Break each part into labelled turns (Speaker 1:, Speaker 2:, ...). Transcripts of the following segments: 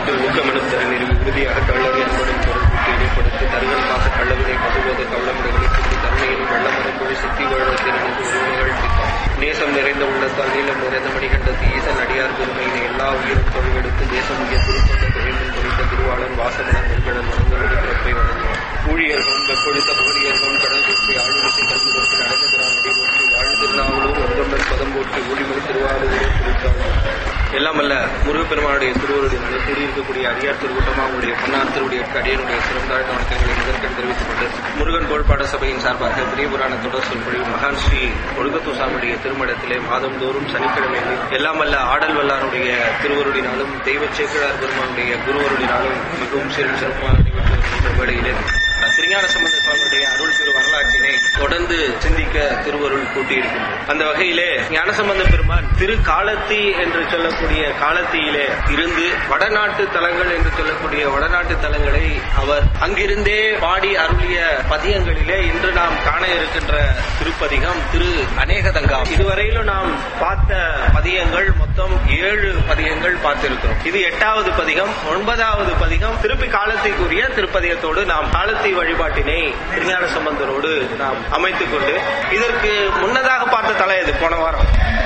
Speaker 1: தருணத்தில் ஊக்கமெனும் திறனில் உறுதியாக தள்ளறி அன்படும் பொருள் கூட்டி இடைப்படுத்தி தருகல் மாச கள்ளவினை பதுவோத கள்ளமிடங்களை சுற்றி தருணையில் வெள்ளமரம் பொழி சித்தி வழத்தின் உரிமைகள் நேசம் நிறைந்த உள்ளத்தால் நீளம் நிறைந்த மணிகண்டத்து ஈசன் அடியார் பெருமையினை எல்லா உயிரும் தொழிலெடுத்து தேசம் உய திருக்கொண்ட தொழிலில் குறித்த திருவாளர் வாசகன நெல்கடன் வழங்குவது பிறப்பை வழங்குவார் ஊழியர்களும் வெப்பொழித்த புகழியர்களும் கடல் குற்றி ஆளுநத்தை கல்விக்கு நடந்த பிரான் அடிபோற்றி வாழ் திருநாவலூர் ஒன்றொன்றன் பதம் போற்றி ஊழிமொழி திருவாரூர் திருச்சாளர் எல்லாம் அல்ல முருகப்பெருமானுடைய திருவருடைய நிலை கூடியிருக்கக்கூடிய அடியார் திருக்கூட்டமாக உங்களுடைய பொன்னார் திருவுடைய அடியனுடைய சிறந்தாழ்த்த வணக்கங்களை முதற்கண் தெரிவித்துக் கொண்டு முருகன் கோள்பாட சபையின் சார்பாக பெரிய புராண தொடர் சொல்படி மகான் ஸ்ரீ ஒழுகத்து சாமியுடைய திருமணத்திலே மாதந்தோறும் சனிக்கிழமைகளில் எல்லாம் அல்ல ஆடல் வல்லாருடைய திருவருடினாலும் தெய்வ சேக்கிழார் பெருமானுடைய குருவருடினாலும் மிகவும் சிறு சிறப்பாக நடைபெற்று வருகின்ற வேளையிலே திருஞான சம்பந்த சுவாமியுடைய அருள் திரு வரலாற்றினை தொடர்ந்து சிந்திக்க திருவருள் கூட்டியிருக்கின்றது அந்த வகையிலே ஞானசம்பந்த பெருமான் திரு காலத்தி என்று சொல்லக்கூடிய காலத்தியிலே இருந்து வடநாட்டு தலங்கள் என்று சொல்லக்கூடிய வடநாட்டு தலங்களை அவர் அங்கிருந்தே பாடி அருளிய பதியங்களிலே இன்று நாம் காண இருக்கின்ற திருப்பதிகம் திரு அநேகதங்கம் இதுவரையிலும் நாம் பார்த்த பதியங்கள் மொத்தம் ஏழு பதியங்கள் பார்த்திருக்கிறோம் இது எட்டாவது பதிகம் ஒன்பதாவது பதிகம் திருப்பி காலத்திற்குரிய திருப்பதிகத்தோடு நாம் காலத்தி வழிபாட்டினை திருஞான சம்பந்தரோடு நாம் அமைத்துக் கொண்டு இதற்கு முன்னதாக பார்த்த தலை இது போன வாரம்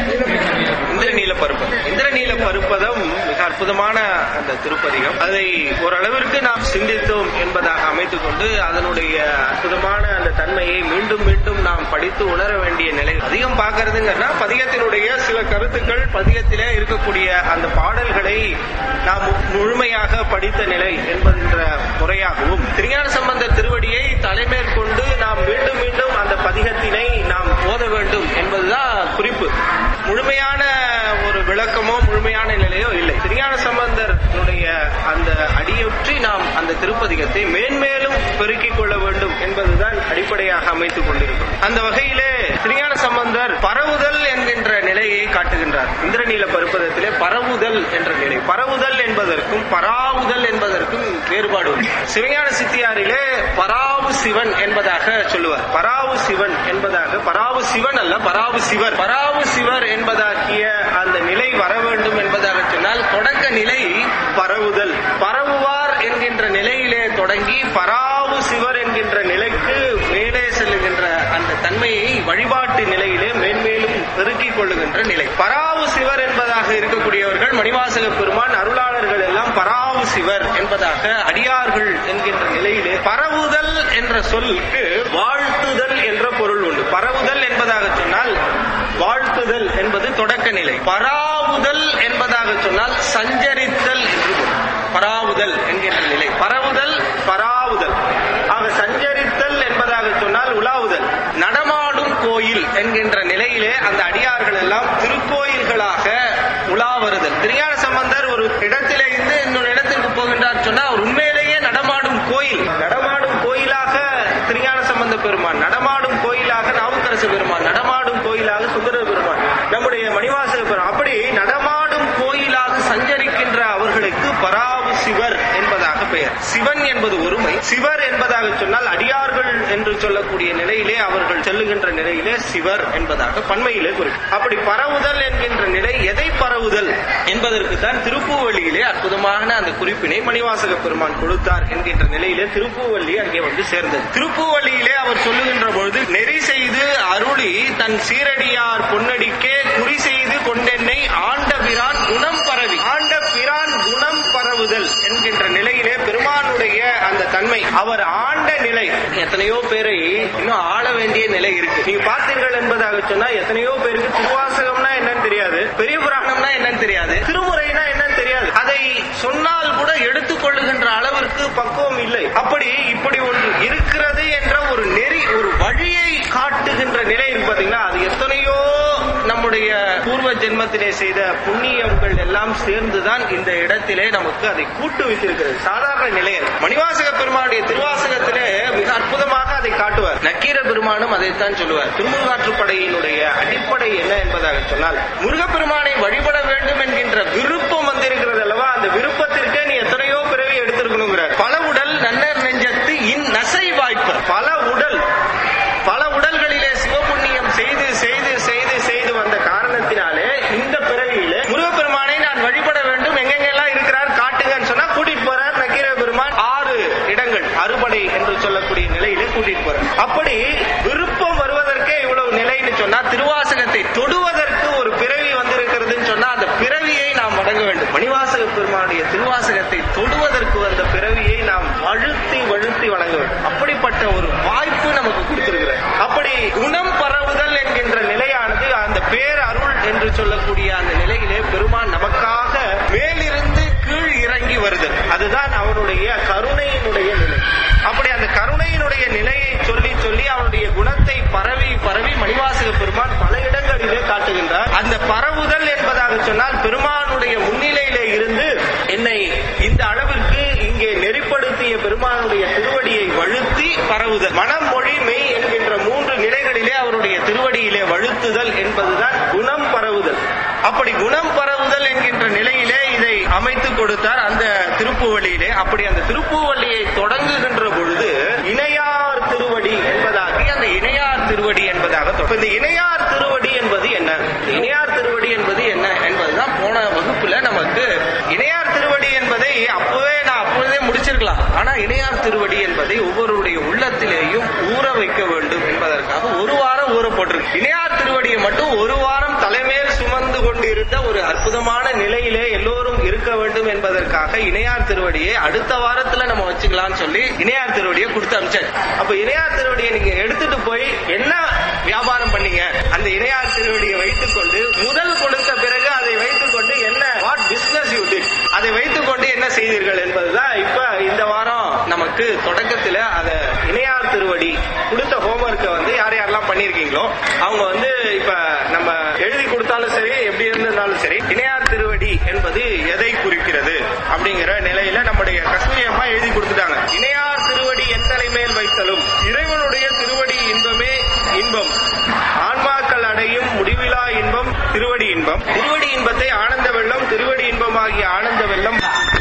Speaker 1: இந்திரநீல பருப்பம் இந்திரநீல பருப்பதம் மிக அற்புதமான அந்த திருப்பதிகம் அதை ஓரளவிற்கு நாம் சிந்தித்தோம் என்பதாக அமைத்துக் கொண்டு அதனுடைய அற்புதமான அந்த தன்மையை மீண்டும் மீண்டும் நாம் படித்து உணர வேண்டிய நிலை அதிகம் பார்க்கறதுங்கன்னா பதிகத்தினுடைய சில கருத்துக்கள் பதிகத்திலே இருக்கக்கூடிய அந்த பாடல்களை நாம் முழுமையாக படித்த நிலை என்பதென்ற முறையாகவும் திருஞான சம்பந்தர் திருவடியை தலைமேற்கொண்டு நாம் மீண்டும் மீண்டும் அந்த பதிகத்தினை நாம் ஓத வேண்டும் என்பதுதான் குறிப்பு முழுமையான ஒரு விளக்கமோ முழுமையான நிலையோ இல்லை திருஞான சம்பந்தருடைய அந்த அடியொற்றி நாம் அந்த திருப்பதிகத்தை மேன்மேலும் பெருக்கிக் கொள்ள வேண்டும் என்பதுதான் அடிப்படையாக அமைத்துக் கொண்டிருக்கும் அந்த வகையிலே திருஞான சம்பந்தர் பரவுதல் என்கின்ற நிலையை காட்டுகின்றார் இந்திரநீல பருப்பதத்திலே பரவுதல் என்ற நிலை பரவுதல் என்பதற்கும் பராவுதல் என்பதற்கும் வேறுபாடு உண்டு சிவஞான சித்தியாரிலே பராவு சிவன் என்பதாக சொல்லுவார் பராவு சிவன் என்பதாக பராவு சிவன் அல்ல பராவு சிவர் பராவு சிவர் என்பதாகிய அந்த நிலை வர வேண்டும் என்பதாக சொன்னால் தொடக்க நிலை பரவுதல் பரவுவார் என்கின்ற நிலையிலே தொடங்கி பராவு சிவர் என்கின்ற நிலைக்கு மேலே செல்லுகின்ற அந்த தன்மையை வழிபாட்டு நிலையிலே மேன்மேலும் பெருக்கிக் கொள்ளுகின்ற நிலை பராவு சிவர் என்பதாக இருக்கக்கூடியவர்கள் மணிவாசக பெருமான் அருளாளர்கள் எல்லாம் பராவு சிவர் என்பதாக அடியார்கள் என்கின்ற நிலையிலே பரவுதல் என்ற சொல்லுக்கு வாழ்த்துதல் என்ற பொருள் உண்டு பரவுதல் என்பதாக சொன்னால் வாழ்த்துதல் என்பது தொடக்க நிலை பராவுதல் என்பதாக சொன்னால் சஞ்சரித்தல் என்று பொருள் பராவுதல் என்கின்ற நிலை பரவுதல் பராவுதல் ஆக சஞ்சரித்தல் என்பதாக சொன்னால் உலாவுதல் நடமாடும் கோயில் என்கின்ற நிலையிலே அந்த அடியார்கள் எல்லாம் திருக்கோயில்களாக உலா வருதல் திருஞான சம்பந்தர் ஒரு இடத்திலே இருந்து இன்னொரு இடத்திற்கு போகின்றார் சொன்னா அவர் உண்மையிலேயே நடமாடும் கோயில் நடமாடும் கோயிலாக திருஞான சம்பந்த பெருமான் நடமாடும் கோயிலாக நாவுக்கரசு பெருமான் நடமாடும் கோயிலாக சுந்தர பெருமான் நம்முடைய மணிவாசக பெருமான் அப்படி நடமாடும் கோயிலாக சஞ்சரிக்கின்ற அவர்களுக்கு பராவு சிவர் என்பதாக பெயர் சிவன் என்பது ஒருமை சிவர் என்பதாக சொன்னால் அடியார்கள் என்று சொல்லக்கூடிய நிலையிலே அவர்கள் செல்லுகின்ற நிலையிலே சிவர் என்பதாக பன்மையிலே குறிக்கும் அப்படி பரவுதல் என்கின்ற நிலை எதை பரவுதல் என்பதற்கு தான் திருப்பூவள்ளியிலே அற்புதமான அந்த குறிப்பினை மணிவாசக பெருமான் கொடுத்தார் என்கின்ற நிலையிலே திருப்பூவள்ளி அங்கே வந்து சேர்ந்தது திருப்பூவள்ளியிலே அவர் சொல்லுகின்ற பொழுது நெறி செய்து அருளி தன் சீரடியார் பொன்னடிக்கே குறி செய்து கொண்டென்னை ஆண்ட பிரான் குணம் பரவி ஆண்ட பிரான் குணம் பரவுதல் என்கின்ற நிலையிலே பெருமானுடைய அந்த தன்மை அவர் ஆண்ட நிலை எத்தனையோ பேரை இன்னும் ஆள வேண்டிய நிலை இருக்கு நீங்க பார்த்தீர்கள் என்பதாக சொன்னா எத்தனையோ பேருக்கு திருவாசகம்னா என்னன்னு தெரியாது பெரிய புராணம்னா என்னன்னு தெரியாது திருமுறைனா என்னன்னு தெரியாது அதை சொன்னால் கூட எடுத்துக்கொள்ளுகின்ற அளவிற்கு பக்குவம் இல்லை அப்படி இப்படி ஒன்று இருக்கிறது என்ற ஒரு நெறி ஒரு வழியை காட்டுகின்ற நிலை இருக்கு பாத்தீங்களா அது எத்தனையோ நம்முடைய பூர்வ ஜென்மத்திலே செய்த புண்ணியங்கள் எல்லாம் சேர்ந்துதான் இந்த இடத்திலே நமக்கு அதை கூட்டு வைத்திருக்கிறது சாதாரண நிலையம் மணிவாசக பெருமானுடைய திருவாசகத்திலே மிக அற்புதமாக அதை காட்டுவார் நக்கீர பெருமானும் அதைத்தான் சொல்லுவார் திருமுருகாற்றுப்படையினுடைய அடிப்படை என்ன என்பதாக சொன்னால் முருகப்பெருமானை வழிபட வேண்டும் என்கின்ற விருப்பம் வந்திருக்கிறது அல்லவா அந்த விருப்பத்திற்கே நீ எத்தனையோ பிறவி எடுத்திருக்கணுங்கிறார் பல உடல் நன்னர் நெஞ்சத்து இன் நசை வாய்ப்ப பல உடல் பல உடல்களிலே சிவபுண்ணியம் செய்து செய்து செய்து செய்து வந்த காரணத்தினாலே இந்த பிறவியிலே முருகப்பெருமானை நான் வழிபட வேண்டும் எங்கெங்கெல்லாம் இருக்கிறார் காட்டுங்கன்னு சொன்னா மணிவாசக பெருமானுடைய திருவாசகத்தை தொடுவதற்கு வந்த பிறவியை நாம் வழுத்தி வழுத்தி வணங்க வேண்டும் அப்படிப்பட்ட ஒரு வாய்ப்பு நமக்கு கொடுத்திருக்கிறார் அப்படி குணம் பரவுதல் என்கின்ற நிலையானது அந்த பேரருள் என்று சொல்லக்கூடிய அந்த நிலையிலே பெருமான் நமக்காக மேலிருந்து கீழ் இறங்கி வருதல் அதுதான் அவனுடைய கருணையினுடைய நிலை அப்படி அந்த கருணையினுடைய நிலையை சொல்லி சொல்லி அவனுடைய குணத்தை பரவி பரவி மணிவாசக பெருமான் பல இடங்களிலே காட்டுகின்றார் அந்த பரவுதல் என்பதாக சொன்னால் பெருமானுடைய முன்னிலையிலே இருந்து என்னை இந்த அளவிற்கு இங்கே நெறிப்படுத்திய பெருமானுடைய திருவடியை வழுத்தி பரவுதல் மனம் மொழி மெய் என்கின்ற மூன்று நிலைகளிலே அவருடைய திருவடியிலே வழுத்துதல் என்பதுதான் குணம் பரவுதல் அப்படி குணம் பரவுதல் என்கின்ற நிலையிலே இதை அமைத்து கொடுத்தார் அந்த திருப்புவழியிலே அப்படி அந்த திருப்புவழியை தொடங்குகின்ற பொழுது இணையார் திருவடி என்பதாகி அந்த இணையார் திருவடி என்பதாக தொ- இப்ப இந்த இணையார் திருவடி என்பது என்ன இந்த இணையார் திருவடி என்பது என்ன என்பதுதான் போன வகுப்புல நமக்கு இணையார் திருவடி என்பதை அப்பவே நான் அப்பொழுதே முடிச்சிருக்கலாம் ஆனா இணையார் திருவடி என்பதை ஒவ்வொருடைய உள்ளத்திலேயும் ஊற வைக்க வேண்டும் என்பதற்காக ஒரு வாரம் ஊற போட்டிருக்கு இணையார் திருவடியை மட்டும் ஒரு வாரம் தலைமேல் சுமந்து கொண்டிருந்த ஒரு அற்புதமான நிலையிலே எல்லோரும் இருக்க வேண்டும் என்பதற்காக இணையார் திருவடியை அடுத்த வாரத்துல நம்ம வச்சுக்கலாம்னு சொல்லி இணையார் திருவடியை கொடுத்து அமிச்சார் அப்ப இணையார் திருவடியை நீங்க எடுத்துட்டு போய் என்ன வியாபாரம் பண்ணீங்க அந்த இணையார் திருவடியை வைத்துக் கொண்டு முதல் கொடுத்த பிறகு அதை வைத்துக் கொண்டு என்ன வாட் பிசினஸ் யூ டிட் அதை வைத்துக் கொண்டு என்ன செய்தீர்கள் என்பதுதான் இப்ப இந்த வாரம் நமக்கு தொடக்கத்துல அத இணையார் திருவடி கொடுத்த ஹோம்ஒர்க்கை வந்து யார் யாரெல்லாம் பண்ணிருக்கீங்களோ அவங்க வந்து இப்ப நம்ம எழுதி கொடுத்தாலும் சரி எப்படி இருந்திருந்தாலும் சரி இணையார் திருவடி என்பது எதை குறிக்கிறது அப்படிங்கிற நிலையில நம்முடைய கஸ்தூரி அம்மா எழுதி கொடுத்துட்டாங்க இணையார் திருவடி என் தலைமேல் வைத்தலும் இறைவனுடைய திருவடி இன்பமே இன்பம் ஆன்மாக்கள் அடையும் முடிவிலா இன்பம் திருவடி இன்பம் திருவடி இன்பத்தை ஆனந்த வெள்ளம் திருவடி இன்பமாகிய ஆனந்த வெள்ளம்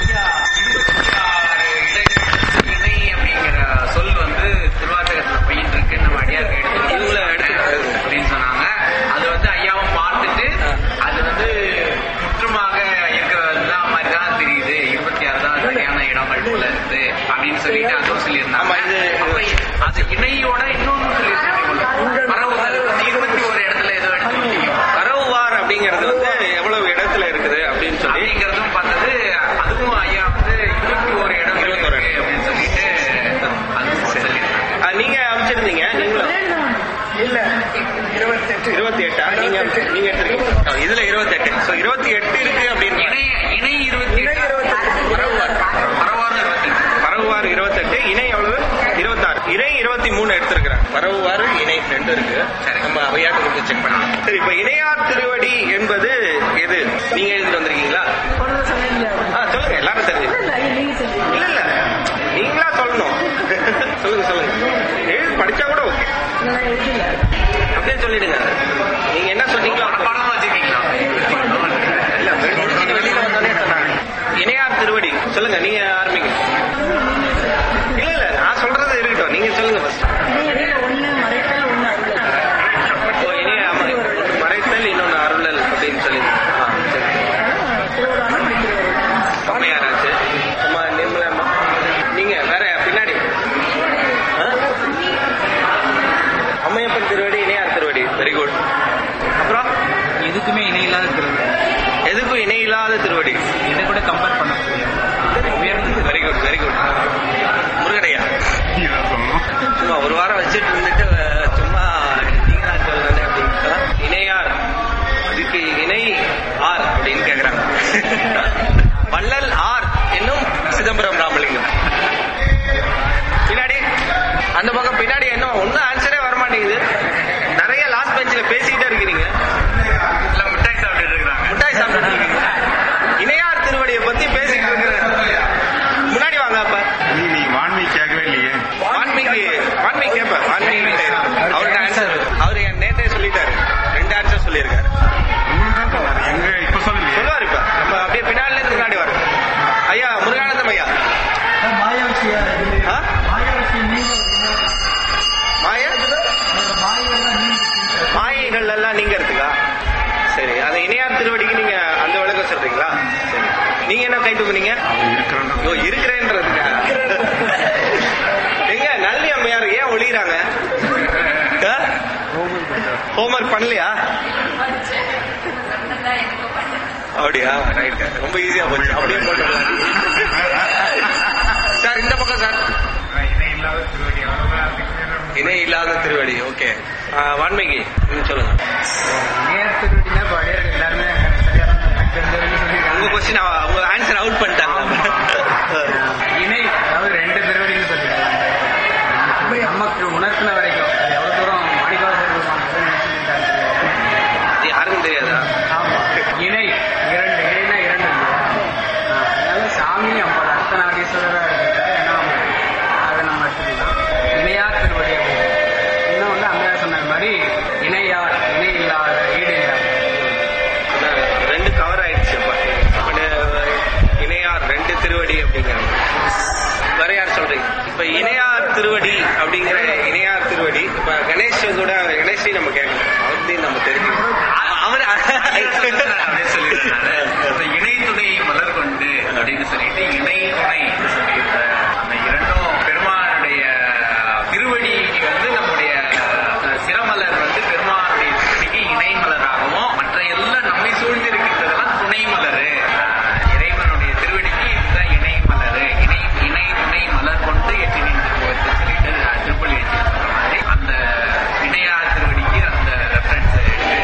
Speaker 2: இணை அப்படிங்கிற சொல் வந்து திருவாசகத்துல பையன் இருக்கு நம்ம அடியாருக்கு
Speaker 1: இவங்கள
Speaker 2: எடுத்து
Speaker 1: எடுத்து-
Speaker 2: அப்படின்னு சொன்னாங்க அது வந்து ஐயாவும் பார்த்துட்டு அது வந்து முற்றுமாக இருக்கிறதா மாதிரி தான் தெரியுது இருபத்தி ஆறு தான் சரியான இடங்கள் போல இருக்கு அப்படின்னு சொல்லிட்டு அதுவும் சொல்லியிருந்தாங்க
Speaker 1: ஆமா, இது-
Speaker 2: அப்ப அது இணையோட இன்னொன்னு சொல்லியிருந்தாங்க பரவுதல் வந்து இருபத்தி ஒரு இடத்துல ஏதோ எடுத்து
Speaker 1: கரவுவார் அப்படிங்கிறது வந்து எவ்வளவு இடத்துல இருக்குது அப்படின்னு சொல்லி
Speaker 2: அப்படிங்கறதும் பார்த்தது அதுவும் ஐயா வந்து இருபத்தி ஒரு இடம்
Speaker 1: இருபத்தி ஒரு
Speaker 2: இருக்கு அப்படின்னு சொல்லிட்டு அதுவும் சொல்லியிருந்தாங்க
Speaker 1: ஆ, நீங்க அமைச்சிருந்தீங்க நீங்களும்
Speaker 3: இல்ல இருபத்தெட்டு
Speaker 1: இருபத்தி எட்டா நீங்க அமைச்சு- நீங்க எடுத்திருக்கீங்க ஆ, இதுல இருபத்தி எட்டு சோ இருபத்தி எட்டு இருக்கு அப்படின்னு
Speaker 2: இணை இணை இருபத்தி
Speaker 3: இணை இருபத்தெட்டு.
Speaker 2: பரவாறு பரவாறு இருபத்தி
Speaker 1: பரவுவார் இருபத்தெட்டு இணை எவ்வளவு இருபத்தாறு இணை இருபத்தி மூணு எடுத்திருக்கிறாங்க பரவுவார் இணை ரெண்டு இருக்கு
Speaker 2: சரி.
Speaker 1: நம்ம அவையாட்டு கொடுத்து செக் பண்ணலாம் சரி இப்ப இணையார் திருவடி என்பது எது நீங்க எழுதிட்டு வந்திருக்கீங்களா
Speaker 3: ஒண்ணு சொன்னீங்க
Speaker 1: ஆ சொல்லுங்க எல்லாரும் தெரிஞ்சு
Speaker 3: இல்ல நீங்க சொல்லுங்க
Speaker 1: இல்ல இல்ல நீங்களா சொல்லணும் சொல்லுங்க சொல்லுங்க எழுதி படிச்சா கூட ஓகே
Speaker 3: நான் எழுதல
Speaker 1: அப்படியே சொல்லிடுங்க நீங்க என்ன சொன்னீங்களோ
Speaker 2: ஒரு படம் வச்சுக்கீங்களா
Speaker 1: இல்ல முடிச்சுட்டு வெளியில வந்தோடனே சொன்னாங்க இணையார் திருவடி சொல்லுங்க நீங்க ஆரம்பிங்க இல்ல இல்ல நான் சொல்றது இருக்கட்டும் நீங்க சொல்லுங்க ஃபர்ஸ்ட்
Speaker 3: இடையில ஒண்ணு மறைத்தல் ஒண்ணு அருள்
Speaker 1: இனி ஆமா, மறைத்தல் இன்னொன்னு அருளல் அப்படின்னு சொல்லி ஆ, சரி.
Speaker 3: திருவிழா திருவருள்
Speaker 1: அம்மையாராச்சு அம்மா நிர்மலா அம்மா நீங்க வேற பின்னாடி ஆ? அம்மையப்பன் திருவடி இணையார் திருவடி வெரி குட் அப்புறம்
Speaker 4: எதுக்குமே இணை இல்லாத திருவிழா
Speaker 1: எதுக்கும் இணையில்லாத திருவடி
Speaker 4: இதை கூட கம்பேர் பண்ண முடியாது
Speaker 1: வெரி குட் வெரி குட் முருகனையா சும்மா ஒரு வாரம் வச்சுட்டு இருந்துட்டு அஹ், சும்மா நீங்களா சொல்றது அப்படின்னு சொன்னா, இணையார் இதுக்கு இணை ஆர் அப்படின்னு கேக்குறாங்க வள்ளல் ஆர் என்னும் சிதம்பரம் ராமலிங்கம் பின்னாடி அந்த பக்கம் பின்னாடி என்ன ஒன்னும் ஆன்சரே வர மாட்டேங்குது நிறைய லாஸ்ட் பெஞ்சில் பேசிக்கிட்டே இருக்கிறீங்க
Speaker 2: இல்ல மிட்டாய் சாப்பிட்டுட்டு இருக்கிறாங்க
Speaker 1: முட்டாய் சாப்பிட்டு இருக்கீங்க இணையார் திருவடியை பத்தி பேசிட்டு இருக்கிறேன் முன்னாடி வாங்க அப்ப
Speaker 5: நீ நீ வான்மீ கேட்கவே இல்லையே
Speaker 1: வான்மீகி வான்மீகி கேப்ப வான்மீகி அவருக்கு ஆன்சர் அவர் என் நேத்தே சொல்லிட்டாரு ரெண்டு ஆன்சர் சொல்லியிருக்காரு
Speaker 5: உங்களுக்கு தான் சொன்னாரு. எங்க இப்ப சொல்லலையே
Speaker 1: சொல்லுவார் இப்ப நம்ம அப்படியே பின்னாடில இருந்து முன்னாடி வரோம் ஐயா முருகானந்தம் ஐயா
Speaker 4: மாயாவசியா
Speaker 1: ஆ?
Speaker 4: மாயாவசி நீங்க
Speaker 1: மாய மாயைகள் எல்லாம் நீங்கிறதுக்கா சரி அது இணையார் திருவடிக்கு நீங்க அந்த விளக்கம் சொல்றீங்களா சரி நீங்க என்ன கை தூக்குனீங்க
Speaker 5: அவன் இருக்கிறான்
Speaker 1: ஐயோ இருக்கிறேன்றதுக்கா எங்க நல்லி அம்மையார் ஏன் ஒளிகிறாங்க ஹோம்ஒர்க் பண்ணலையா அப்படியா ரைட் ரொம்ப ஈஸியா போச்சு அப்படியே போட்டுக்கலாம் சார் இந்த பக்கம் சார் இணை இல்லாத திருவடி ஓகே வான்மைக்கு நீங்க சொல்லுங்க
Speaker 4: நேரத்துக்கு பழையர் எல்லாருமே சரியா தெரிஞ்சவங்க சொல்லியிருக்காங்க
Speaker 1: உங்க கொஸ்டின் உங்க ஆன்சர் அவுட் பண்ணிட்டாங்க
Speaker 4: இணை அதாவது ரெண்டு திருவடின்னு சொல்லியிருக்காங்க நமக்கு உணர்த்தின வரைக்கும் அது எவ்வளவு தூரம் மாணிக்காசர்
Speaker 1: யாருக்கும் தெரியாதா
Speaker 4: ஆமா இணை இரண்டு இணைனா இரண்டு இல்லையா? ஆ, அதனால சாமி அம்பாள் அர்த்தநாகேஸ்வரரா இருக்கிற ஏன்னா அதை நம்ம எடுத்துக்கலாம் இணையார் திருவடி அப்படின்னு. இன்னும் வந்து அம்மையா சொன்ன மாதிரி இணையார் இணை இல்லாத ஈடு இல்லாத
Speaker 1: அதான் ரெண்டு கவர் ஆயிடுச்சு அப்ப அப்ப இணையார் ரெண்டு திருவடி அப்படிங்கிறாங்க வேற யார் சொல்றீங்க இப்ப இணையார் திருவடி அப்படிங்கிற இணையார் திருவடி இப்ப கணேஷ் கூட கணேஷை நம்ம கேட்கணும் அவர்த்தையும் நம்ம தெரிஞ்சுக்கணும் அவர்
Speaker 2: அப்படியே சொல்லியிருக்காங்க. இப்ப இணை துணை மலர் கொண்டு அப்படின்னு சொல்லிட்டு இணை துணை சொல்லியிருக்க அந்த இரண்டும் பெருமானுடைய திருவடிக்கு வந்து நம்முடைய அஹ், சிரமலர் வந்து பெருமானுடைய திருவடிக்கு இணை மலராகவும் மற்ற எல்லாம் நம்மை சூழ்ந்து இருக்கின்றதெல்லாம் துணை மலரு அஹ், இறைவனுடைய திருவடிக்கு இதுதான் இணை மலரு இணை இணை துணை மலர் கொண்டு எட்டினின் திருமுகத்தை சொல்லிட்டு அஹ், திருப்பள்ளி எழுச்சி சொல்ற மாதிரி அந்த இணையார் திருவடிக்கு அந்த ரெஃபரன்ஸ் எடுத்து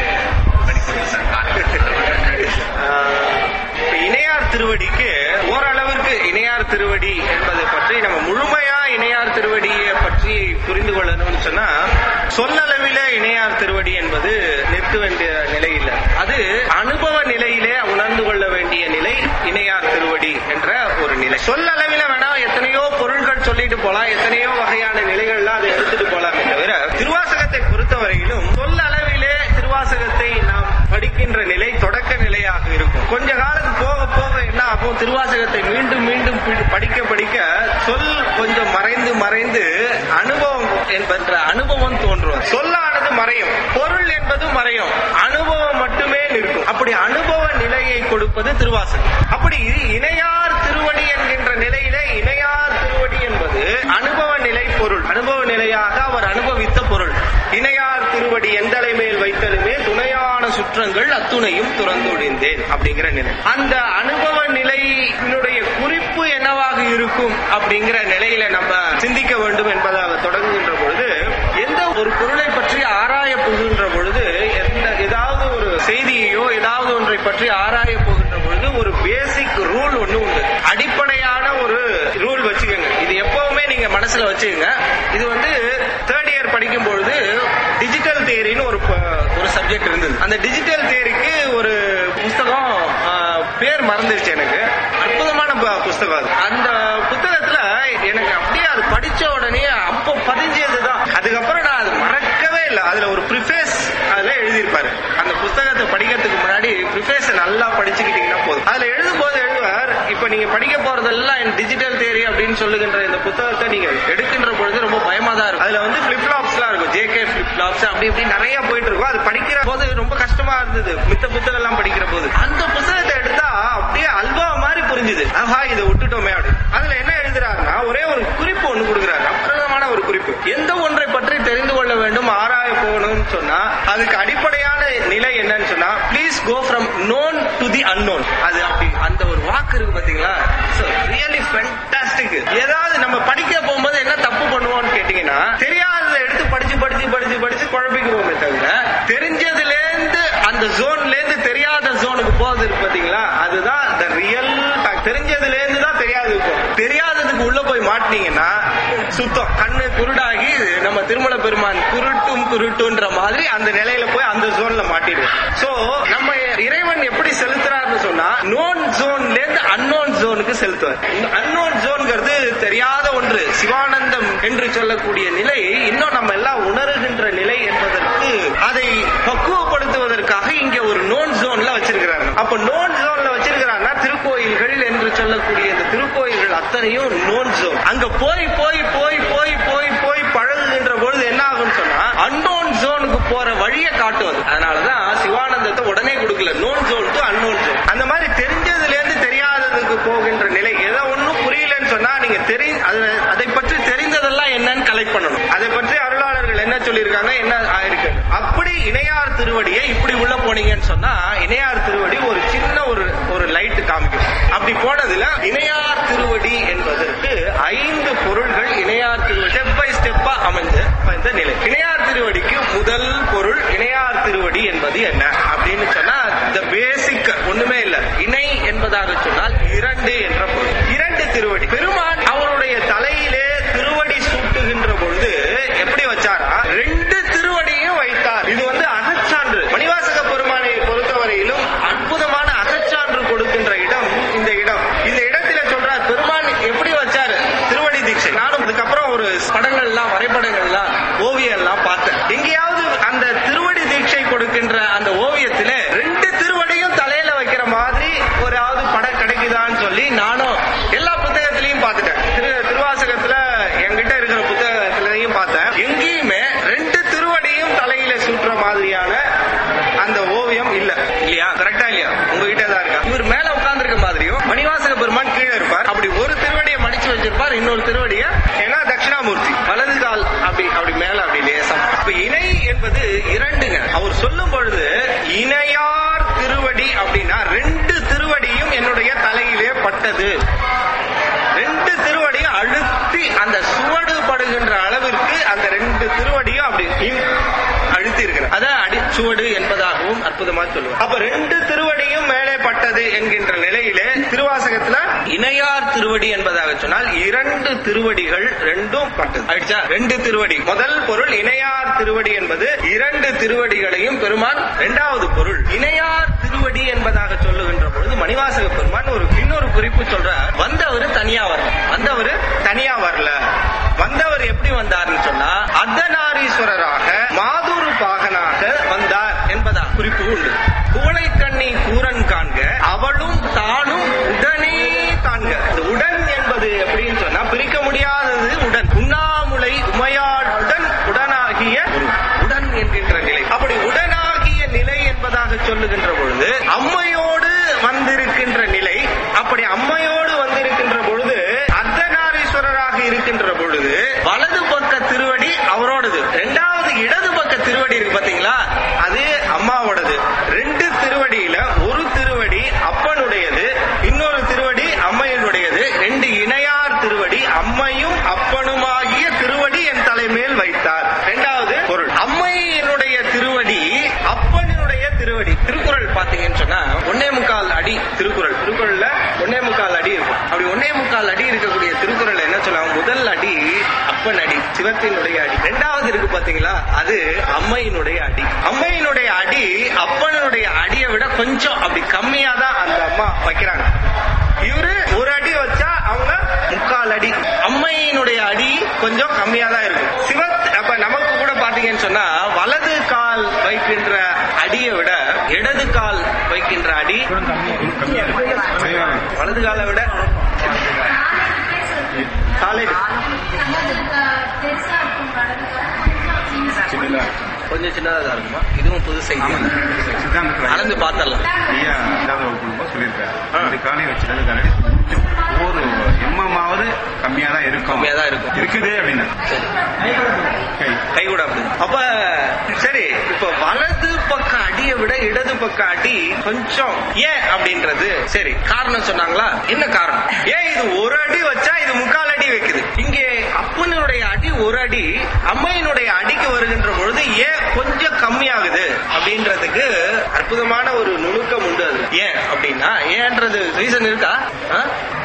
Speaker 2: படிக்கிறது
Speaker 1: ஆஹ் இப்ப இணையார் திருவடிக்கு ஓரளவிற்கு இணையார் திருவடி என்பதை பற்றி நம்ம முழுமையா இணையார் திருவடியை பற்றி புரிந்து கொள்ளணும்னு சொன்னா சொல்லளவில இணையார் திருவடி என்பது நிற்க வேண்டிய நிலை இல்லை அது அனுபவ நிலையிலே உணர்ந்து கொள்ள வேண்டிய நிலை இணையார் திருவடி என்ற ஒரு நிலை சொல்லளவில வேணா எத்தனையோ பொருள்கள் சொல்லிட்டு போலாம் எத்தனையோ வகையான நிலைகள்லாம் அதை எடுத்துட்டு போலாமே தவிர திருவாசகத்தை பொறுத்தவரையிலும் சொல்லளவிலே திருவாசகத்தை நாம் படிக்கின்ற நிலை தொடக்க நிலையாக இருக்கும் கொஞ்ச காலம் போக போக என்ன ஆகும் திருவாசகத்தை மீண்டும் மீண்டும் பி- படிக்க படிக்க சொல் கொஞ்சம் மறைந்து மறைந்து அனுபவம் என்பன்ற அனுபவம் தோன்றும் சொல்லானது மறையும் பொருள் என்பது மறையும் அனுபவம் மட்டுமே நிற்கும் அப்படி அனுபவ நிலையை கொடுப்பது திருவாசகம் அப்படி இணையார் திருவடி என்கின்ற நிலையிலே இணையார் திருவடி என்பது அனுபவ நிலை பொருள் அனுபவ நிலையாக அவர் அனுபவித்த பொருள் இணையார் திருவடி எந்தலை மேல் வைத்தலுமே துணையான சுற்றங்கள் அத்துணையும் துறந்தொழிந்தேன் அப்படிங்கிற நிலை அந்த அனுபவ நிலையினுடைய குறிப்பு என்னவாக இருக்கும் அப்படிங்கிற நிலையில நம்ம சிந்திக்க வேண்டும் என்பதாக தொடங்குகின்ற பொழுது எந்த ஒரு பொருளை பற்றி ஆராய போகின்ற பொழுது எந்த ஏதாவது ஒரு செய்தியையோ ஏதாவது ஒன்றை பற்றி ஆராய போகின்ற பொழுது ஒரு பேசிக் ரூல் ஒண்ணு உண்டு அடிப்படையான ஒரு ரூல் வச்சுக்கோங்க இது எப்பவுமே நீங்க மனசுல வச்சுக்கோங்க இது வந்து தேர்ட் இயர் படிக்கும் பொழுது டிஜிட்டல் தியரின்னு ஒரு ப- ஒரு சப்ஜெக்ட் இருந்தது அந்த டிஜிட்டல் தியரிக்கு ஒரு புஸ்தகம் ஆ, பேர் மறந்துருச்சு எனக்கு அற்புதமான ப- புஸ்தகம் அது அந்த புத்தகத்துல எனக்கு அப்படியே அது படிச்ச உடனே அப்போ பதிஞ்சதுதான் அதுக்கப்புறம் நான் அது மறக்கவே இல்லை அதுல ஒரு ப்ரிஃபேஸ் அதுல எழுதியிருப்பாரு அந்த புஸ்தகத்தை படிக்கிறதுக்கு முன்னாடி ப்ரிஃபேஸ நல்லா படிச்சுக்கிட்டீங்கன்னா போதும் அதுல எழுதும்போது எழுதுவார் இப்ப நீங்க படிக்க போறதெல்லாம் டிஜிட்டல் தேரி அப்படின்னு சொல்லுகின்ற இந்த புத்தகத்தை நீங்க எடுக்கின்ற பொழுது ரொம்ப பயமா தான் இருக்கும் அதுல வந்து பிளிப் ஃபிளாப்ஸ் எல்லாம் இருக்கும் ஜேகே பிளிப் ஃபிளாப்ஸ் அப்படி இப்படி நிறைய போயிட்டு இருக்கும் அது படிக்கிற போது ரொம்ப கஷ்டமா இருந்தது மித்த புத்தகம் எல்லாம் படிக்கிற போது அந்த புத்தகத்தை எடுத்தா அப்படியே அல்வா மாதிரி புரிஞ்சுது ஆஹா இதை விட்டுட்டோமே அப்படி அதுல என்ன எழுதுறாருன்னா ஒரே ஒரு குறிப்பு ஒண்ணு கொடுக்குறாரு அற்புதமான ஒரு குறிப்பு எந்த ஒன்றை பற்றி தெரிந்து கொள்ள வேண்டும் ஆராய போகணும்னு சொன்னா அதுக்கு அடிப்படையான நிலை என்னன்னு சொன்னா please go from known to the unknown அது அப்படி அந்த ஒரு வாக்கு இருக்கு பாத்தீங்களா ரியலி ஃபென்டாஸ்டிக் ஏதாவது நம்ம படிக்க போகும்போது என்ன தப்பு பண்ணுவோம்னு கேட்டீங்கன்னா தெரியாததை எடுத்து படிச்சு படிச்சு படிச்சு படிச்சு குழப்பிக்குவோமே தவிர தெரிஞ்சதுல இருந்து அந்த ஜோன்ல இருந்து தெரியாத ஜோனுக்கு போகுது இருக்கு பாத்தீங்களா அதுதான் the ரியல் தெரிஞ்சதுல இருந்து தான் தெரியாது இருக்கும் தெரியாததுக்கு உள்ள போய் மாட்டினீங்கன்னா சுத்தம் கண்ணு குருடாகி நம்ம திருமல பெருமான் குருட்டும் குருட்டுன்ற மாதிரி அந்த நிலையில போய் அந்த ஜோன்ல மாட்டிடுவோம் சோ நம்ம இறைவன் எப்படி செலுத்துறாருன்னு சொன்னா நோன் ஜோன்ல இருந்து அன்னோன் ஜோனுக்கு செலுத்துவார் அன்னோன் ஜோன்ங்கிறது தெரியாத ஒன்று சிவானந்தம் என்று சொல்லக்கூடிய நிலை இன்னும் நம்ம எல்லாம் உணர்கின்ற நிலை என்பதற்கு அதை பக்குவப்படுத்துவதற்காக இங்க ஒரு நோன் ஜோன்ல வச்சிருக்கிறாங்க அப்ப நோன் ஜோன்ல வச்சிருக்கிறாங்கன்னா திருக்கோயில்கள் என்று சொல்லக்கூடிய இந்த திருக்கோயில்கள் அத்தனையும் நோன் ஜோன் அங்க போய் போய் போய் போய் போய் போய் பழகுகின்ற பொழுது என்ன ஆகும்னு சொன்னா அன்னோன் ஜோனுக்கு போற வழியை காட்டுவது அதனாலதான் சிவானந்தத்தை உடனே கொடுக்கல known zone to unknown zone அந்த மாதிரி தெரிஞ்சதுல இருந்து தெரியாததுக்கு போகின்ற நிலை ஏதோ ஒண்ணும் புரியலன்னு சொன்னா நீங்க தெரி அது- அதை பற்றி தெரிந்ததெல்லாம் என்னன்னு கலெக்ட் பண்ணணும் அதை பற்றி அருளாளர்கள் என்ன சொல்லியிருக்காங்க என்ன ஆயிருக்கு அப்படி இணையார் திருவடியை இப்படி உள்ள போனீங்கன்னு சொன்னா இணையார் திருவடி ஒரு சின்ன ஒரு ஒரு லைட் காமிக்கும் அப்படி போனதுல இணையார் திருவடி என்பதற்கு ஐந்து பொருள்கள் இணையார் திருவடி ஸ்டெப் பை ஸ்டெப்பா அமைஞ்ச அமைந்த நிலை இணையார் திருவடிக்கு முதல் பொருள் இணையார் திருவடி என்பது என்ன அப்படின்னு சொன்னா இந்த பேசிக் ஒண்ணுமே இல்ல இணை என்பதாக சொன்னால் இரண்டு என்ற பொருள் இரண்டு திருவடி பெருமான் அவருடைய தலையிலே திருவடி சூட்டுகின்ற பொழுது எப்படி வச்சாரா ரெண்டு திருவடியும் வைத்தார் இது வந்து அகச்சான்று மணிவாசக பெருமானை பொறுத்தவரையிலும் அற்புதமான அகச்சான்று கொடுக்கின்ற இடம் இந்த இடம் இந்த இடத்துல சொல்றார் பெருமான் எப்படி வச்சாரு திருவடி தீட்சை நானும் இதுக்கப்புறம் ஒரு படங்கள்லாம் வரைபடங்கள்லாம் ஓவியம் எல்லாம் பார்த்தேன் எங்கேயாவது அந்த திருவடி தீட்சை கொடுக்கின்ற அந்த ஓவியத்திலே ரெண்டு திருவடியும் தலையில வைக்கிற மாதிரி ஒராவது படம் கிடைக்குதான்னு சொல்லி நானும் எல்லா புத்தகத்திலையும் பார்த்துட்டேன் திரு திருவாசகத்துல என்கிட்ட இருக்கிற புத்தகத்திலையும் பார்த்தேன் எங்கேயுமே ரெண்டு திருவடியும் தலையில சுற்றுற மாதிரியான அந்த ஓவியம் இல்ல இல்லையா கரெக்டா இல்லையா உங்ககிட்ட தான் இருக்கா இவர் மேல உட்கார்ந்திருக்க மாதிரியும் மணிவாசக பெருமான் கீழே இருப்பார் அப்படி ஒரு திருவடியை மடிச்சு வச்சிருப்பார் இன்னொரு திருவடியை ஏன்னா தட்சிணாமூர்த்தி வலது கால் அப்படி அப்படி மேல அப்படி லேசம் இப்ப இணை என்பது இரண்டுங்க அவர் சொல்லும் பொழுது இணையார் திருவடி அப்படின்னா ரெண்டு திருவடியும் என்னுடைய தலையிலே பட்டது ரெண்டு திருவடியும் அழுத்தி அந்த சுவடு படுகின்ற அளவிற்கு அந்த ரெண்டு திருவடியும் அப்படி இம்- அழுத்தி இருக்கிற அத அடி சுவடு என்பதாகவும் அற்புதமா சொல்லுவார் அப்ப ரெண்டு திருவடியும் மேலே பட்டது என்கின்ற நிலையிலே திருவாசகத்துல இணையார் திருவடி என்பதாக சொன்னால் இரண்டு திருவடிகள் ரெண்டும் பட்டது ஆயிடுச்சா ரெண்டு திருவடி முதல் பொருள் இணையார் திருவடி என்பது இரண்டு திருவடிகளையும் பெருமான் இரண்டாவது பொருள் இணையார் திருவடி என்பதாக சொல்லுகின்ற பொழுது மணிவாசக பெருமான் ஒரு இன்னொரு குறிப்பு சொல்றார் வந்தவர் தனியா வரல வந்தவர் தனியா வரல வந்தவர் எப்படி வந்தார்னு சொன்னா அர்த்தநாரீஸ்வரராக மாதுரு பாகனாக வந்தார் என்பதா குறிப்பு உண்டு குவளை கண்ணி கூரன் காண்க அவளும் தானும் உடனே காண்க இந்த உடன் என்பது எப்படின்னு சொன்னா பிரிக்க முடியாதது உடன் உண்ணாமுலை உமையாள் உடன் உடனாகிய ஒரு உடன் என்கின்ற நிலை அப்படி உடனாகிய நிலை என்பதாக சொல்லுகின்ற பொழுது அம்மையோடு வந்திருக்கின்ற நிலை அப்படி அம்மையோடு வந்திருக்கின்ற பொழுது அர்த்தநாரீஸ்வரராக இருக்கின்ற பொழுது வலது பக்க திருவடி அவரோடது இரண்டாவது இடது பக்க திருவடி இருக்கு பாத்தீங்களா அது அம்மாவோடது ரெண்டு திருவடியில ஒரு திருவடி அப்பனுடையது இன்னொரு திருவடி அம்மையினுடையது ரெண்டு இணையார் திருவடி அம்மையும் அப்பனுமாகிய திருவடி என் தலைமேல் வைத்தார் இரண்டாவது பொருள் அம்மையினுடைய திருவடி அப்பனினுடைய திருவடி திருக்குறள் பாத்தீங்கன்னு சொன்னா ஒன்னே முக்கால் அடி திருக்குறள் திருக்குறள்ல ஒன்னே முக்கால் அடி இருக்கும் அப்படி ஒன்னே முக்கால் அடி இருக்கக்கூடிய திருக்குறள் என்ன சொல்லுவாங்க முதல் அடி அப்பன் அடி சிவத்தினுடைய அடி ரெண்டாவது இருக்கு பாத்தீங்களா அது அம்மையினுடைய அடி அம்மையினுடைய அடி அப்பனுடைய அடியை விட கொஞ்சம் அப்படி கம்மியா தான் அந்த அம்மா வைக்கிறாங்க இவரு ஒரு அடி வச்சா அவங்க முக்கால் அடி அம்மையினுடைய அடி கொஞ்சம் கம்மியா தான் இருக்கும் சிவத் அப்ப நமக்கு கூட பாத்தீங்கன்னு சொன்னா வலது கால் வைக்கின்ற அடியை விட இடது கால் வைக்கின்ற அடி
Speaker 5: கம்மியா இருக்கு குறைவா இருக்கு.
Speaker 1: வலது காலை விட காலை
Speaker 5: சின்னதா இருக்கு.
Speaker 1: கொஞ்சம் சின்னதா தான் இருக்குமா இதுவும் புது செய்தி
Speaker 5: சித்தாந்தத்துல
Speaker 1: அளந்து பார்த்தரலாம்
Speaker 5: ஐயா ரெண்டாவது வகுப்பு போகும்போது சொல்லியிருக்காரு
Speaker 1: ஆ.
Speaker 5: இந்த காலை வச்சுட்டு கரடி கொஞ்சம் ஒரு எம்எம்மாவது கம்மியா தான் இருக்கும்
Speaker 1: கம்மியா தான் இருக்கும்.
Speaker 5: இருக்குது அப்படின்னு
Speaker 1: சரி
Speaker 5: கை
Speaker 1: கை கூட அப்படி அப்ப சரி இப்ப வலது பக்க அடியை விட இடது பக்க அடி கொஞ்சம் ஏன் அப்படின்றது சரி காரணம் சொன்னாங்களா என்ன காரணம் ஏன் இது ஒரு அடி வச்சா இது முக்கால் அடி வைக்குது இங்கே அப்பனுடைய அடி ஒரு அடி அம்மையினுடைய அடிக்கு வருகின்ற பொழுது ஏன் கொஞ்சம் கம்மியாகுது அப்படின்றதுக்கு அற்புதமான ஒரு நுணுக்கம் உண்டு அது ஏன் அப்படின்னா ஏன்றது ரீசன் இருக்கா ஆ?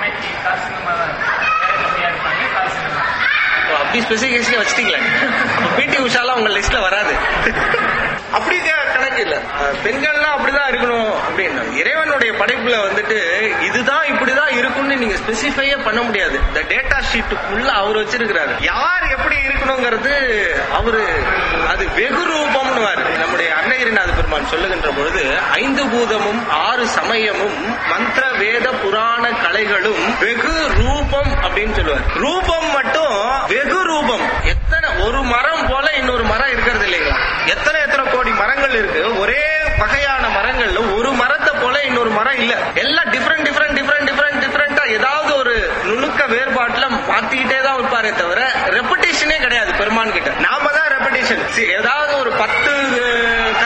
Speaker 1: ஓ, அப்படி ஸ்பெசிபிகேஷன் வச்சிட்டீங்களே அப்ப பிடி உஷாலாம் உங்க லிஸ்ட்ல வராது அப்படி க- கணக்கு இல்ல அஹ், பெண்கள்லாம் அப்படிதான் இருக்கணும் அப்படின்னு இறைவனுடைய படைப்புல வந்துட்டு இதுதான் இப்படிதான் இருக்கும்னு நீங்க ஸ்பெசிஃபையே பண்ண முடியாது இந்த டேட்டா ஷீட்டுக்குள்ள அவர் வச்சிருக்கிறாரு யார் எப்படி இருக்கணுங்கிறது அவரு அது வெகு ரூபம்னு நம்முடைய அன்னையரிநாத பெருமான் சொல்லுகின்ற பொழுது ஐந்து பூதமும் ஆறு சமயமும் மந்திர வேத புராண கலைகளும் வெகு ரூபம் அப்படின்னு சொல்லுவார் ரூபம் மட்டும் வெகு ரூபம் எத்தனை ஒரு மரம் போல இன்னொரு மரம் இருக்கிறது இல்லைங்களா எத்தனை எத்தனை கோடி மரங்கள் இருக்கு ஒரே வகையான மரங்கள்ல ஒரு மரத்தை போல இன்னொரு மரம் இல்ல எல்லாம் டிஃப்ரெண்ட் டிஃப்ரெண்ட் டிஃப்ரெண்ட் டிஃப்ரெண்ட் டிஃப்ரெண்டா ஏதாவது ஒரு நுணுக்க வேறுபாட்டுல மாத்திக்கிட்டே தான் இருப்பாரே தவிர ரெப்படேஷனே கிடையாது பெருமான் கிட்ட நாம தான் ரெப்படேஷன் ஏதாவது ஒரு பத்து அஹ்,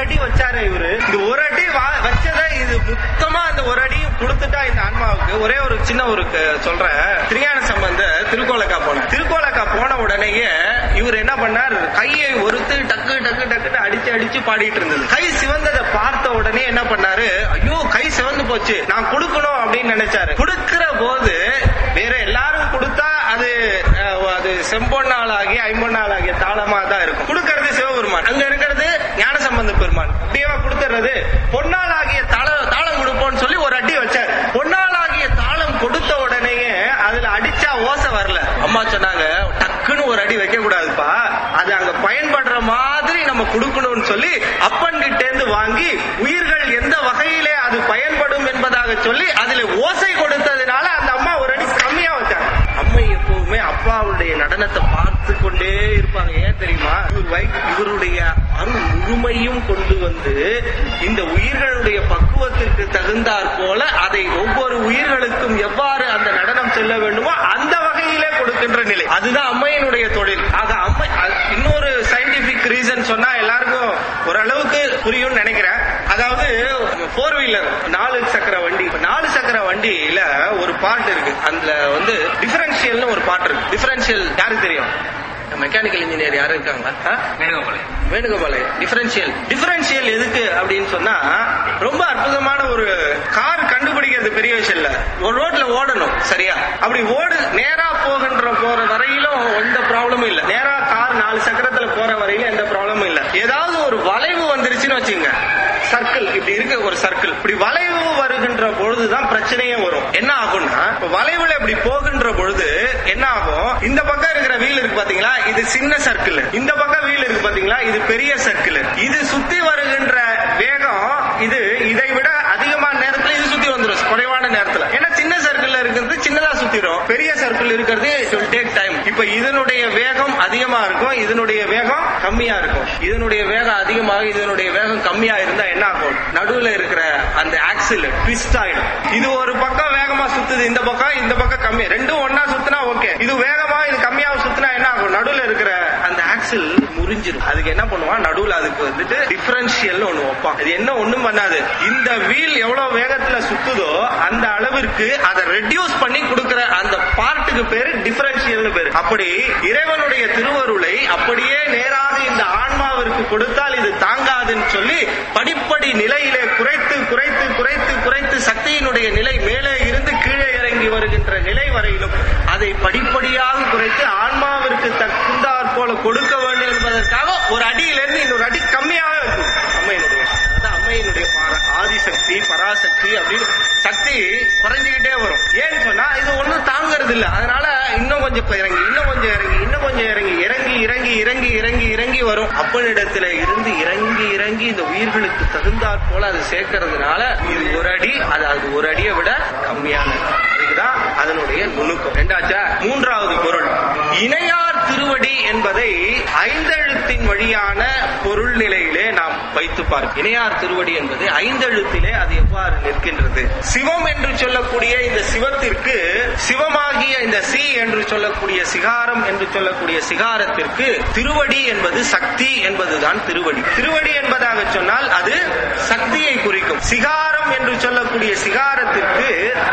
Speaker 6: அடி வச்சாரு இவரு இந்த ஒரு அடி வா- வச்சதை இது மொத்தமா அந்த ஒரு அடியும் கொடுத்துட்டா இந்த ஆன்மாவுக்கு ஒரே ஒரு சின்ன ஒரு க- சொல்றேன் திருஞான சம்பந்த திருக்கோலக்கா போன திருக்கோலக்கா போன உடனேயே இவர் என்ன பண்ணார் கையை ஒருத்து டக்கு டக்கு டக்குன்னு அடிச்சு அடிச்சு பாடிட்டு இருந்தது கை சிவந்ததை பார்த்த உடனே என்ன பண்ணாரு ஐயோ கை சிவந்து போச்சு நான் கொடுக்கணும் அப்படின்னு நினைச்சாரு கொடுக்கிற போது வேற எல்லாரும் கொடுத்தா அது அஹ், அது செம்பொன்னாள் ஆகி ஐம்பொன்னாள் ஆகிய தாளமா தான் இருக்கும் கொடுக்கறது சிவபெருமான் அங்க இருக்கிறது ஞானசம்பந்த பெருமான் அப்படியே கொடுத்துறது பொன்னால் ஆகிய தாள தாளம் கொடுப்போம்னு சொல்லி ஒரு அடி வச்சார் பொன்னால் ஆகிய தாளம் கொடுத்த உடனேயே அதுல அடிச்சா ஓசை வரல அம்மா சொன்னாங்க டக்குன்னு ஒரு அடி வைக்க கூடாதுப்பா அது அங்க பயன்படுற மாதிரி நம்ம கொடுக்கணும்னு சொல்லி அப்பன் கிட்ட இருந்து வாங்கி உயிர்கள் எந்த வகையிலே அது பயன்படும் என்பதாக சொல்லி அதுல ஓசை கொடுத்ததுனால அந்த அம்மா ஒரு அடி கம்மியா வச்சாங்க அம்மை எப்பவுமே அப்பாவுடைய நடனத்தை பார்த்து கொண்டே இருப்பாங்க ஏன் தெரியுமா இவர் வை இவருடைய அருள் முழுமையும் கொண்டு வந்து இந்த உயிர்களுடைய பக்குவத்திற்கு தகுந்தாற் போல அதை ஒவ்வொரு உயிர்களுக்கும் எவ்வாறு அந்த நடனம் செல்ல வேண்டுமோ அந்த வகையிலே கொடுக்கின்ற நிலை அதுதான் அம்மையினுடைய தொழில் ஆக அம்மை அ- இன்னொரு சயின்டிபிக் ரீசன் சொன்னா எல்லாருக்கும் ஓரளவுக்கு புரியும்னு நினைக்கிறேன் அதாவது ஃபோர் வீலர் நாலு சக்கர வண்டி இப்ப நாலு சக்கர வண்டியில ஒரு பாட்டு இருக்கு அதுல வந்து டிஃபரன்ஷியல்னு ஒரு பாட்டு இருக்கு டிஃபரன்ஷியல் யாருக்கு தெரியும் மெக்கானிக்கல் இன்ஜினியர் யாரும் இருக்காங்க ஆ?
Speaker 2: வேணுகோபாலயம்
Speaker 6: வேணுகோபாலயம் டிஃபரன்ஷியல் டிஃபரன்ஷியல் எதுக்கு அப்படின்னு சொன்னா ரொம்ப அற்புதமான ஒரு கார் கண்டுபிடிக்கிறது பெரிய விஷயம் இல்ல ஒரு ரோட்ல ஓடணும் சரியா அப்படி ஓடு நேரா போகின்ற போற வரையிலும் எந்த ப்ராப்ளமும் இல்ல நேரா கார் நாலு சக்கரத்துல போற வரையிலும் எந்த ப்ராப்ளமும் இல்ல ஏதாவது ஒரு வளைவு வந்துருச்சுன்னு வச்சுங்க சர்க்கிள் இப்படி இருக்க ஒரு சர்க்கிள் இப்படி வளைவு வருகின்ற பொழுதுதான் பிரச்சனையே வரும் என்ன ஆகும்னா இப்ப வளைவுல இப்படி போகின்ற பொழுது என்ன ஆகும் இந்த பக்கம் இருக்கிற வீல் இருக்கு பாத்தீங்களா இது சின்ன சர்க்கிள் இந்த பக்கம் வீல் இருக்கு பாத்தீங்களா இது பெரிய சர்க்கிள் இது சுத்தி வருகின்ற வேகம் இது இதை விட அதிகமான நேரத்துல இது சுத்தி வந்துடும் குறைவான நேரத்துல ஏன்னா சின்ன சர்க்கிள்ல இருக்கிறது சின்னதா சுத்திரும் பெரிய சர்க்கிள் இருக்கிறது டேக் டைம் இப்ப இதனுடைய வேகம் அதிகமா இருக்கும் இதனுடைய வேகம் கம்மியா இருக்கும் இதனுடைய வேகம் அதிகமாக இதனுடைய வேகம் கம்மியா இருந்தா என்ன ஆகும் நடுவுல இருக்கிற அந்த ஆக்சில் ட்விஸ்ட் ஆயிடும் இது ஒரு பக்கம் வேகமா சுத்துது இந்த பக்கம் இந்த பக்கம் கம்மி ரெண்டும் ஒன்னா சுத்தினா ஓகே இது வேகமா இது கம்மியா சுத்தினா என்ன ஆகும் நடுவுல இருக்கிற அந்த ஆக்சில் முறிஞ்சிரும் அதுக்கு என்ன பண்ணுவான் நடுவுல அதுக்கு வந்துட்டு டிஃபரன்ஷியல் ஒண்ணு வைப்பான் இது என்ன ஒண்ணும் பண்ணாது இந்த வீல் எவ்வளவு வேகத்துல சுத்துதோ அந்த அளவிற்கு அதை ரெடியூஸ் பண்ணி கொடுக்கிற அந்த பார்ட்டுக்கு பேரு டிஃபரன்ஷியல்னு பேரு அப்படி இறைவனுடைய திருவருளை அப்படியே நேராக இந்த ஆன்மாவிற்கு கொடுத்தால் இது தாங்காதுன்னு சொல்லி படிப்படி நிலையிலே குறைத்து குறைத்து குறைத்து குறைத்து சக்தியினுடைய நிலை மேலே இருந்து கீழே இறங்கி வருகின்ற நிலை வரையிலும் அதை படிப்படியாக குறைத்து ஆன்மாவிற்கு தகுந்தாற் போல கொடுக்க வேண்டும் என்பதற்காக ஒரு அடியிலிருந்து இன்னொரு அடி கம்மியாக இருக்கும் அம்மையினுடைய அதான் அம்மையினுடைய பார- ஆதிசக்தி பராசக்தி அப்படின்னு சக்தி குறைஞ்சுக்கிட்டே வரும் ஏன்னு சொன்னா இது ஒண்ணும் தாங்கிறது இல்ல அதனால இன்னும் கொஞ்சம் இப்ப இறங்கி இன்னும் கொஞ்சம் இறங்கி இன்னும் கொஞ்சம் இறங்கி இறங்கி இறங்கி இறங்கி இறங்கி இறங்கி வரும் அப்பனிடத்துல இருந்து இறங்கி இறங்கி இந்த உயிர்களுக்கு தகுந்தாற் போல அது சேர்க்கறதுனால இது ஒரு அடி அது அது ஒரு அடியை விட கம்மியானது அதுக்குதான் அதனுடைய நுணுக்கம் ரெண்டாச்சா மூன்றாவது பொருள் இணையார் திருவடி என்பதை ஐந்தெழுத்தின் வழியான பொருள் நிலையிலே நாம் வைத்து பார்க்க இணையார் திருவடி என்பது ஐந்தெழுத்திலே அது எவ்வாறு நிற்கின்றது சிவம் என்று சொல்லக்கூடிய இந்த சிவத்திற்கு சிவமாகிய இந்த சி என்று சொல்லக்கூடிய சிகாரம் என்று சொல்லக்கூடிய சிகாரத்திற்கு திருவடி என்பது சக்தி என்பதுதான் திருவடி திருவடி என்பதாக சொன்னால் அது சக்தியை குறிக்கும் சிகாரம் என்று சொல்லக்கூடிய சிகாரத்திற்கு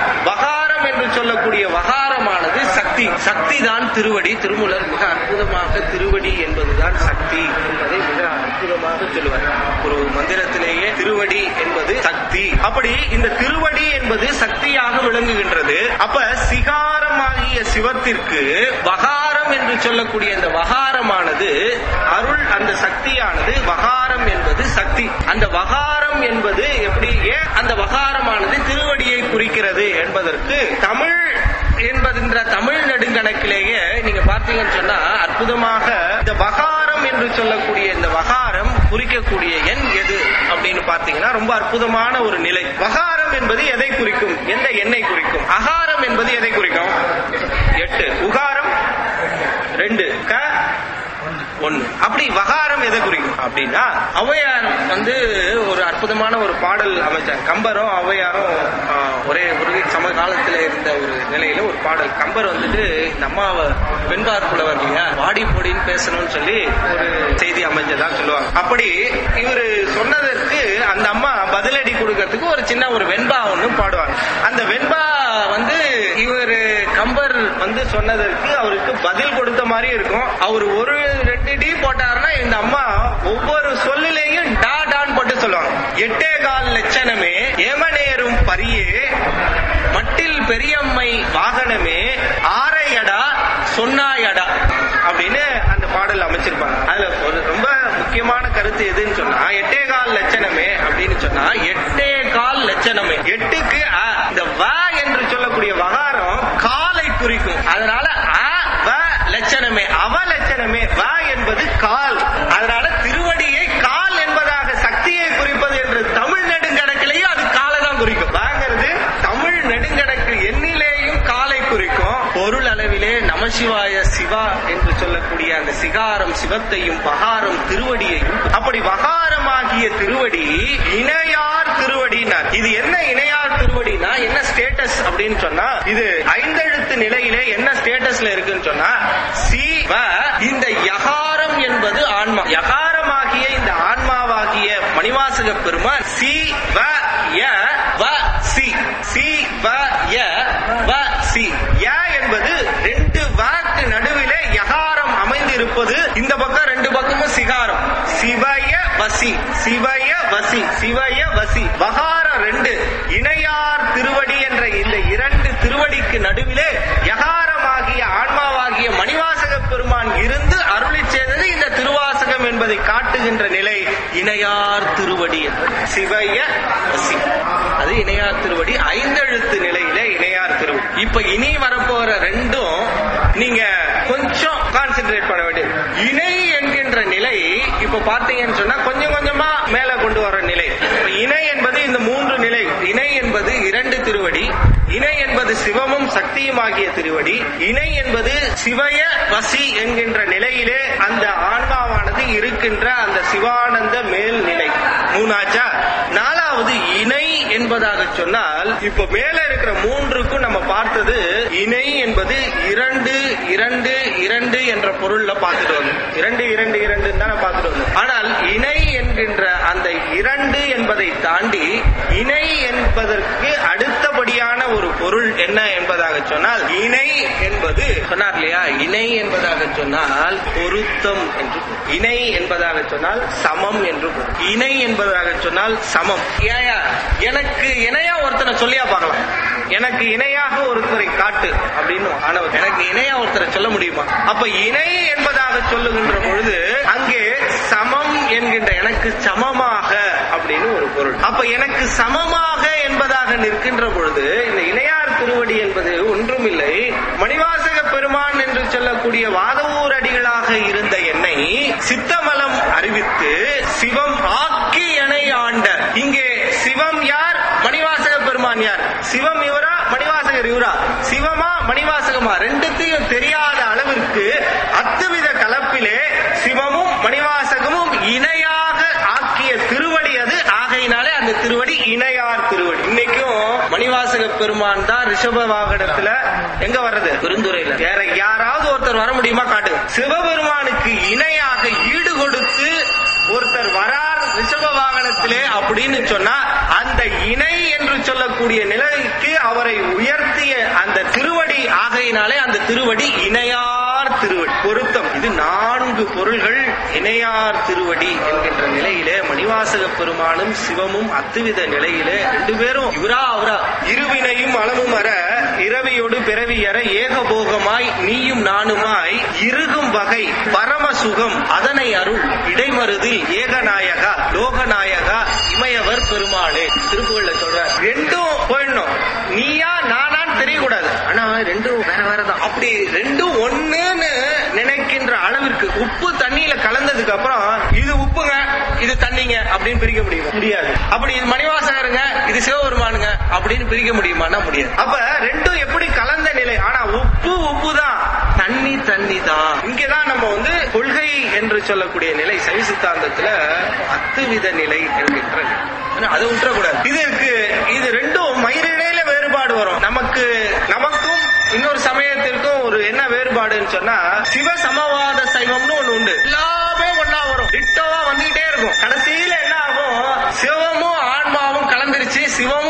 Speaker 6: வகாரம் என்று சொல்லக்கூடிய வகாரமானது சக்தி சக்தி தான் திருவடி திருமுலர் மிக அற்புதமாக திருவடி என்பதுதான் சக்தி என்பதை மிக அற்புதமாக சொல்லுவார் ஒரு மந்திரத்திலேயே திருவடி என்பது சக்தி அப்படி இந்த திருவடி என்பது சக்தியாக விளங்குகின்றது அப்ப சிகாரமாகிய சிவத்திற்கு வகாரம் என்று சொல்லக்கூடிய இந்த வகாரமானது அருள் அந்த சக்தியானது வகாரம் என்பது சக்தி அந்த வகாரம் என்பது எப்படி ஏன் அந்த வகாரமானது திருவடியை குறிக்கிறது என்பதற்கு தமிழ் என்பதுன்ற தமிழ் நெடுங்கணக்கிலேயே நீங்க பார்த்தீங்கன்னு சொன்னா அற்புதமாக இந்த வகாரம் என்று சொல்லக்கூடிய இந்த வகாரம் குறிக்கக்கூடிய எண் எது அப்படின்னு பார்த்தீங்கன்னா ரொம்ப அற்புதமான ஒரு நிலை வகாரம் என்பது எதை குறிக்கும் எந்த எண்ணை குறிக்கும் அகாரம் என்பது எதை குறிக்கும் எட்டு உகாரம் ரெண்டு க ஒண்ணு அப்படி வகாரம் எதை குறிக்கும் அப்படின்னா ஔவையார் வந்து ஒரு அற்புதமான ஒரு பாடல் அமைச்சாங்க கம்பரும் ஔவையாரும் ஆஹ், ஒரே ஒரு சம காலத்துல இருந்த ஒரு நிலையில ஒரு பாடல் கம்பர் வந்துட்டு இந்த அம்மாவை பெண்பார் புலவர் இல்லையா வாடி பொடின்னு பேசணும்னு சொல்லி ஒரு செய்தி அமைஞ்சதா சொல்லுவாங்க அப்படி இவரு சொன்னது சின்ன ஒரு வெண்பா ஒண்ணு பாடுவாங்க அந்த வெண்பா வந்து இவர் கம்பர் வந்து சொன்னதற்கு அவருக்கு பதில் கொடுத்த மாதிரி இருக்கும் அவர் ஒரு ரெண்டு டீ போட்டாருன்னா இந்த அம்மா ஒவ்வொரு சொல்லிலேயும் டா டான் போட்டு சொல்லுவாங்க எட்டே கால் லட்சணமே ஏமனேரும் பரியே மட்டில் பெரியம்மை வாகனமே ஆரையடா சொன்னாயடா அப்படின்னு அந்த பாடல் அமைச்சிருப்பாங்க அதுல ஒரு ரொம்ப முக்கியமான கருத்து எதுன்னு சொன்னா எட்டே கால் லட்சணமே அப்படின்னு சொன்னா எட்டே கால் லட்சணமே எட்டுக்கு அ. இந்த வ என்று சொல்லக்கூடிய வகாரம் காலை குறிக்கும் அதனால அ வ லட்சணமே அவ லட்சணமே வ என்பது கால் அதனால திருவடியை கால் என்பதாக சக்தியை குறிப்பது என்று தமிழ் நெடுங்கணக்கிலேயும் அது காலை தான் குறிக்கும் வாங்கிறது தமிழ் நெடுங்கணக்கு எண்ணிலேயும் காலை குறிக்கும் பொருள் அளவிலே நமசிவாய சிவா என்று சொல்லக்கூடிய அந்த சிகாரம் சிவத்தையும் பகாரம் திருவடியையும் அப்படி வகாரமாகிய திருவடி இணையார் திருவடினார் இது என்ன இணையார் திருவடினா என்ன ஸ்டேட்டஸ் அப்படின்னு சொன்னா இது ஐந்தெழுத்து நிலையிலே என்ன ஸ்டேட்டஸ்ல இருக்குன்னு சொன்னா சிவ இந்த யகாரம் என்பது ஆன்மா யகாரமாகிய இந்த ஆன்மாவாகிய மணிவாசக பெருமான் சி வ ய வ சி சி வ ய வ சி ய என்பது ரெண்டு வாக்கு நடுவிலே யகாரம் அமைந்திருப்பது இந்த பக்கம் ரெண்டு பக்கமும் சிகாரம் சிவய வசி சிவய வசி சிவய வசி வகாரம் ரெண்டு இணையார் திருவடி என்ற இந்த இரண்டு திருவடிக்கு நடுவிலே யகாரமாகிய ஆன்மாவாகிய மணிவாசக பெருமான் இருந்து அருளி செய்தது இந்த திருவாசகம் என்பதை காட்டுகின்ற நிலை இணையார் திருவடி என்பது சிவய வசி அது இணையார் திருவடி ஐந்தெழுத்து நிலையிலே இணையார் திருவடி இப்ப இனி வரப்போற ரெண்டும் நீங்க கொஞ்சம் கான்சென்ட்ரேட் பண்ண வேண்டியது இணை என்கின்ற நிலை இப்ப பாத்தீங்கன்னு சொன்னா கொஞ்சம் கொஞ்சமா மேல கொண்டு வர நிலை இப்ப இணை என்பது இந்த மூன்று நிலை இணை என்பது இரண்டு திருவடி இணை என்பது சிவமும் சக்தியும் ஆகிய திருவடி இணை என்பது சிவய வசி என்கின்ற நிலையிலே அந்த ஆன்மாவானது இருக்கின்ற அந்த சிவானந்த மேல் நிலை மூணாச்சா நாலாவது இணை என்பதாக சொன்னால் இப்ப மேல இருக்கிற மூன்றுக்கும் நம்ம பார்த்தது இணை என்பது இரண்டு இரண்டு இரண்டு என்ற பொருள்ல பார்த்துட்டு வந்தோம் இரண்டு இரண்டு இரண்டு தானே பார்த்துட்டு வந்தோம் ஆனால் இணை என்கின்ற அந்த இரண்டு என்பதை தாண்டி இணை என்பதற்கு அடுத்தபடியான ஒரு பொருள் என்ன என்பதாக சொன்னால் இணை என்பது சொன்னார் இல்லையா இணை என்பதாக சொன்னால் பொருத்தம் என்று பொருள். இணை என்பதாக சொன்னால் சமம் என்று பொருள். இணை என்பதாக சொன்னால் சமம் ஏயா எனக்கு இணையா ஒருத்தனை சொல்லியா பார்க்கலாம் எனக்கு இணையாக ஒருத்தரை காட்டு அப்படின்னு ஆனவர் எனக்கு இணையா ஒருத்தரை சொல்ல முடியுமா அப்ப இணை என்பதாக சொல்லுகின்ற பொழுது அங்கே சமம் என்கின்ற எனக்கு சமமாக அப்படின்னு ஒரு பொருள் அப்ப எனக்கு சமமாக என்பதாக நிற்கின்ற பொழுது இந்த இணையார் திருவடி என்பது ஒன்றுமில்லை மணிவாசக பெருமான் என்று சொல்லக்கூடிய வாதவூர் அடிகளாக இருந்த என்னை சித்தமலம் அறிவித்து சிவம் ஆக்கி எனை ஆண்ட இங்கே சிவம் யார் மணிவாசக பெருமான் யார் சிவம் இவரா மணிவாசகர் இவரா சிவமா மணிவாசகமா ரெண்டுத்தையும் தெரியாத அளவிற்கு அத்துவித கலப்பிலே சிவமும் மணிவாசகமும் இணையாக ஆக்கிய திருவடி அது ஆகையினாலே அந்த திருவடி இணையார் திருவடி இன்னைக்கும் மணிவாசக பெருமான் தான் ரிஷப வாகனத்துல எங்க வர்றது பெருந்துறையில வேற யாராவது ஒருத்தர் வர முடியுமா காட்டுங்க சிவபெருமானுக்கு இணையாக ஈடு கொடுத்து ஒருத்தர் வரார் ரிஷப வாகனத்திலே அப்படின்னு சொன்னா அந்த இணை என்று சொல்லக்கூடிய நிலைக்கு அவரை உயர்த்திய அந்த திருவடி ஆகையினாலே அந்த திருவடி இணையார் திருவடி பொருத்தம் இது நான்கு பொருள்கள் இணையார் திருவடி என்கின்ற நிலையிலே மணிவாசக பெருமானும் சிவமும் அத்துவித நிலையிலே ரெண்டு பேரும் இவரா அவரா இருவினையும் அளவும் அற இரவியோடு பிறவியற ஏகபோகமாய் நீயும் நானுமாய் இருகும் வகை பரம சுகம் அதனை அருள் இடைமருதில் ஏகநாயகா லோகநாயகா இமயவர் பெருமாளே திருப்புகள்ல சொல்றார் ரெண்டும் போயிடணும் நீயா நானான்னு தெரியக்கூடாது ஆனா ரெண்டும் வேற வேற தான் அப்படி ரெண்டும் ஒண்ணுன்னு நினைக்கின்ற அளவிற்கு உப்பு தண்ணியில கலந்ததுக்கு அப்புறம் இது உப்புங்க இது தண்ணிங்க அப்படின்னு பிரிக்க முடியும் முடியாது அப்படி இது மணிவாசகருங்க இது சிவபெருமானுங்க அப்படின்னு பிரிக்க முடியுமானா முடியாது அப்ப ரெண்டும் எப்படி கலந்த நிலை ஆனா உப்பு உப்பு தான் தண்ணி தண்ணி தான் இங்கதான் நம்ம வந்து கொள்கை என்று சொல்லக்கூடிய நிலை சைவ சித்தாந்தத்துல அத்துவித நிலை என்கின்ற நிலை. ஆனா அதை விட்டுறக்கூடாது இதற்கு இது ரெண்டும் மயிரிடையில வேறுபாடு வரும் நமக்கு நமக்கும் இன்னொரு சமயத்திற்கும் ஒரு என்ன வேறுபாடுன்னு சொன்னா சிவ சமவாத சைவம்னு ஒண்ணு உண்டு எல்லாமே ஒண்ணா வரும் டிட்டோவா வந்துகிட்டே இருக்கும் கடைசியில என்ன ஆகும் சிவமும் ஆன்மாவும் கலந்துருச்சு சிவம்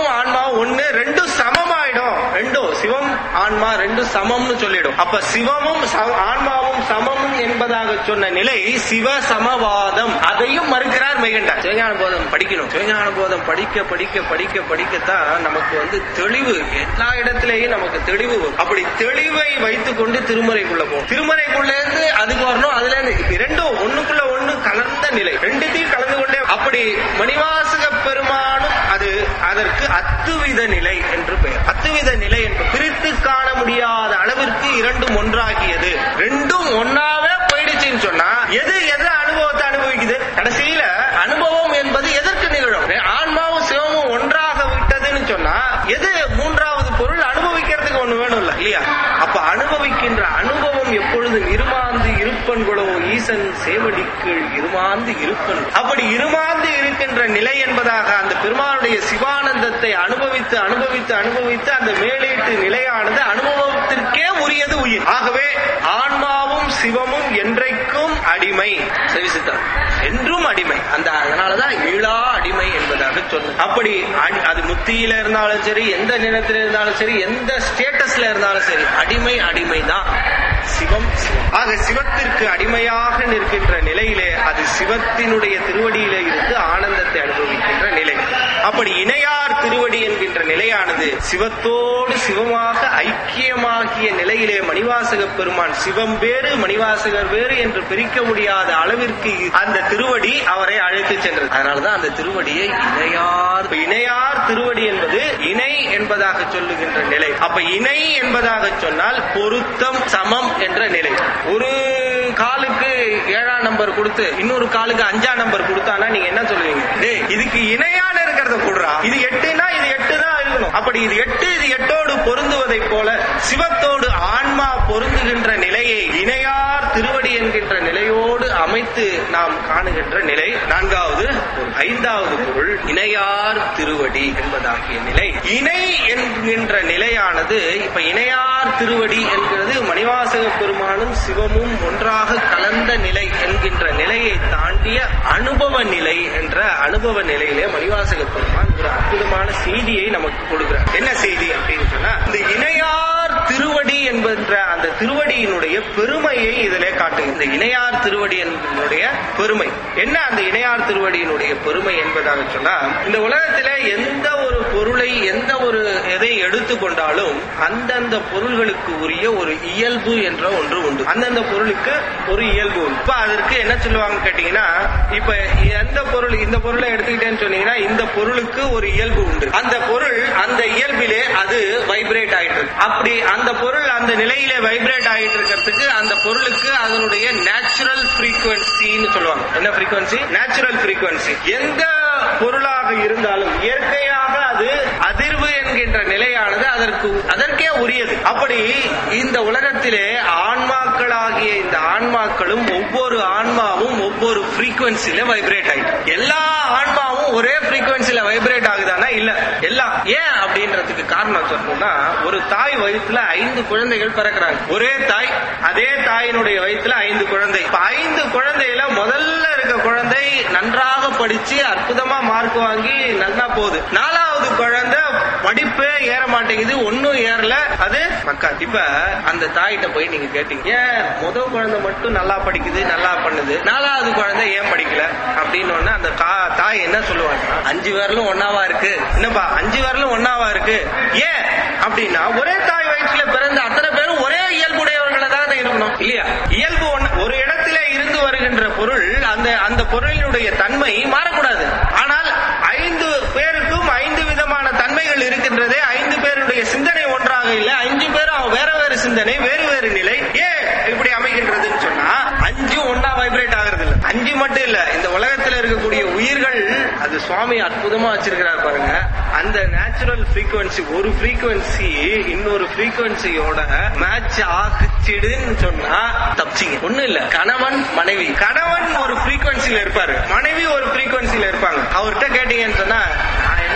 Speaker 6: சமம்னு சொல்லிடும் அப்ப சிவமும் ச- ஆன்மாவும் சமமும் என்பதாக சொன்ன நிலை சிவ சமவாதம் அதையும் மறுக்கிறார் மெய்கண்டார் சிவஞான போதம் படிக்கணும் சிவஞான போதம் படிக்க படிக்க படிக்க படிக்கத்தான் நமக்கு வந்து தெளிவு எல்லா இடத்திலேயும் நமக்கு தெளிவு வரும் அப்படி தெளிவை வைத்துக் கொண்டு திருமறைக்குள்ள போகும் திருமறைக்குள்ள இருந்து அதுக்கு வரணும் அதுல இருந்து இப்ப ரெண்டும் ஒண்ணுக்குள்ள ஒண்ணு கலந்த நிலை ரெண்டுத்தையும் கலந்து கொண்டே அப்படி மணிவாசக பெருமானும் அது அதற்கு அத்துவித நிலை என்று பெயர் அத்துவித நிலை என்று பிரித்து காண முடியாத அளவிற்கு இரண்டும் ஒன்றாகியது ரெண்டும் ஒன்னாவே போயிடுச்சுன்னு சொன்னா எது எது அனுபவத்தை அனுபவிக்குது கடைசியில அனுபவம் என்பது எதற்கு நிகழும் ஆன்மாவும் சிவமும் ஒன்றாக விட்டதுன்னு சொன்னா எது மூன்றாவது பொருள் அனுபவிக்கிறதுக்கு ஒண்ணு வேணும் இல்ல இல்லையா அப்ப அனுபவிக்கின்ற அனுபவம் எப்பொழுதும் இருமாந்து இருப்பன்களோ ஈசன் சேவடிக்கு இருமாந்து இருப்பன் அப்படி இருமாந்து இருக்கின்ற நிலை என்பதாக அந்த பெருமானுடைய சிவானந்தத்தை அனுபவித்து அனுபவித்து அனுபவித்து அந்த மேலேட்டு நிலையானது அனுபவத்திற்கே உரியது உயிர் ஆகவே ஆன்மாவும் சிவமும் என்றைக்கும் அடிமை செவிசித்தார் என்றும் அடிமை அந்த அதனாலதான் இழா அடிமை என்பதாக சொன்ன அப்படி அடி- அது முத்தியில இருந்தாலும் சரி எந்த நிலத்தில இருந்தாலும் சரி எந்த ஸ்டேட்டஸ்ல இருந்தாலும் சரி அடிமை அடிமை தான் சிவம் சிவம் ஆக சிவத்திற்கு அடிமையாக நிற்கின்ற நிலையிலே அது சிவத்தினுடைய திருவடியிலே இருந்து ஆனந்தத்தை அனுபவிக்கின்ற நிலை அப்படி இணையார் திருவடி என்கின்ற நிலையானது சிவத்தோடு சிவமாக ஐக்கியமாகிய நிலையிலே மணிவாசக பெருமான் சிவம் வேறு மணிவாசகர் வேறு என்று பிரிக்க முடியாத அளவிற்கு அந்த திருவடி அவரை அழைத்து சென்றது அதனாலதான் அந்த திருவடியை இணையார் இணையார் திருவடி என்பது இணை என்பதாக சொல்லுகின்ற நிலை அப்ப இணை என்பதாக சொன்னால் பொருத்தம் சமம் என்ற நிலை ஒரு காலுக்கு ஏழாம் நம்பர் கொடுத்து இன்னொரு காலுக்கு அஞ்சாம் நம்பர் கொடுத்தானா நீங்க என்ன சொல்லுவீங்க டேய் இதுக்கு இணையான இருக்கிறத கொடுறா இது எட்டுனா இது எட்டு தான் இருக்கணும் அப்படி இது எட்டு இது எட்டோடு பொருந்துவதை போல சிவத்தோடு ஆன்மா பொருந்துகின்ற நிலையை இணையார் திருவடி என்கின்ற நிலையோடு அமைத்து நாம் காணுகின்ற நிலை நான்காவது பொருள். ஐந்தாவது பொருள் இணையார் திருவடி என்பதாகிய நிலை இணை என்கின்ற நிலையானது இப்ப இணையார் திருவடி என்கிறது மணிவாசக பெருமானும் சிவமும் ஒன்றாக கலந்த நிலை என்கின்ற நிலையை தாண்டிய அனுபவ நிலை என்ற அனுபவ நிலையிலே மணிவாசக பெருமான் ஒரு அற்புதமான செய்தியை நமக்கு கொடுக்கிறார் என்ன செய்தி அப்படின்னு சொன்னா இந்த இணையார் திருவடி என்கின்ற அந்த திருவடியினுடைய பெருமையை இதிலே காட்டுங்க இந்த இணையார் திருவடி என்பதனுடைய பெருமை என்ன அந்த இணையார் திருவடியினுடைய பெருமை என்பதாக சொன்னா இந்த உலகத்திலே எந்த ஒரு பொருளை எந்த ஒரு எதை எடுத்துக்கொண்டாலும் அந்தந்த பொருள்களுக்கு உரிய ஒரு இயல்பு என்ற ஒன்று உண்டு அந்தந்த பொருளுக்கு ஒரு இயல்பு உண்டு இப்ப அதற்கு என்ன சொல்லுவாங்க கேட்டீங்கன்னா இப்ப எந்த பொருள் இந்த பொருளை எடுத்துக்கிட்டேன்னு சொன்னீங்கன்னா இந்த பொருளுக்கு ஒரு இயல்பு உண்டு அந்த பொருள் அந்த இயல்பிலே அது வைப்ரேட் ஆயிட்டு இருக்கு அப்படி அந்த பொருள் அந்த நிலையிலே வைப்ரேட் ஆயிட்டு இருக்கிறதுக்கு அந்த பொருளுக்கு அதனுடைய நேச்சுரல் ஃப்ரீக்குவன்சின்னு சொல்லுவாங்க என்ன ஃப்ரீக்குவன்சி நேச்சுரல் ஃப்ரீக்குவன்சி எந்த பொருளாக இருந்தாலும் இயற்கையாக அது அதிர்வு என்கின்ற நிலையானது அதற்கு அதற்கே உரியது அப்படி இந்த உலகத்திலே ஆன்மாக்களாகிய இந்த ஆன்மாக்களும் ஒவ்வொரு ஆன்மாவும் ஒவ்வொரு ஃப்ரீக்குவன்சில வைப்ரேட் ஆயிட்டு எல்லா ஆன்மாவும் ஒரே ஃப்ரீக்குவன்சில வைப்ரேட் ஆகுதானா இல்ல எல்லாம் ஏன் அப்படின்றதுக்கு காரணம் சொல்லணும்னா ஒரு தாய் வயிற்றுல ஐந்து குழந்தைகள் பிறக்கிறாங்க ஒரே தாய் அதே தாயினுடைய வயிற்றுல ஐந்து குழந்தை இப்ப ஐந்து குழந்தையில முதல்ல இருக்க குழந்தை நன்றாக படிச்சு அற்புதமா மார்க் வாங்கி நல்லா போகுது நாலாவது குழந்தை படிப்பே ஏற மாட்டேங்குது ஒன்னும் ஏறல அது மக்கா இப்ப அந்த தாயிட்ட போய் நீங்க கேட்டீங்க ஏன் முதல் குழந்தை மட்டும் நல்லா படிக்குது நல்லா பண்ணுது நாலாவது குழந்தை ஏன் படிக்கல அப்படின்னு உடனே அந்த தா- தாய் என்ன சொல்லுவாங்க அஞ்சு பேர்லும் ஒன்னாவா இருக்கு என்னப்பா அஞ்சு பேர்லும் ஒன்னாவா இருக்கு ஏன் அப்படின்னா ஒரே தாய் வயிற்றுல பிறந்த அத்தனை பேரும் ஒரே இயல்புடையவர்களா தான் இருக்கணும் இல்லையா இயல்பு ஒண்ணு ஒரு இடத்துல இருந்து வருகின்ற பொருள் அந்த அந்த பொருளினுடைய தன்மை மாறக்கூடாது ஆனால் ஐந்து பேருக்கும் ஐந்து விதமான தன்மைகள் இருக்கின்றதே ஐந்து பேருடைய சிந்தனை ஒன்றாக இல்லை அஞ்சு பேரும் வேற வேறு சிந்தனை வேறு வேறு நிலை ஏன் இப்படி அமைகின்றதுன்னு சொன்னா அஞ்சு ஒன்னா வைப்ரேட் ஆகுறது இல்ல அஞ்சு மட்டும் இல்ல இந்த உலகத்துல இருக்கக்கூடிய உயிர்கள் அது சுவாமி அற்புதமா வச்சிருக்கிறார் பாருங்க அந்த நேச்சுரல் ஃப்ரீக்குவன்சி ஒரு ஃப்ரீக்குவன்சி இன்னொரு ஃப்ரீக்குவன்சியோட மேட்ச் ஆகுச்சிடுன்னு சொன்னா தப்பிச்சிங்க ஒண்ணு இல்ல கணவன் மனைவி கணவன் ஒரு ஃப்ரீக்குவன்சில இருப்பாரு மனைவி ஒரு ஃப்ரீக்குவன்சில இருப்பாங்க அவர்கிட்ட கேட்டீங்கன்னு சொன்னா நான் என்னென்னவோ பண்ணி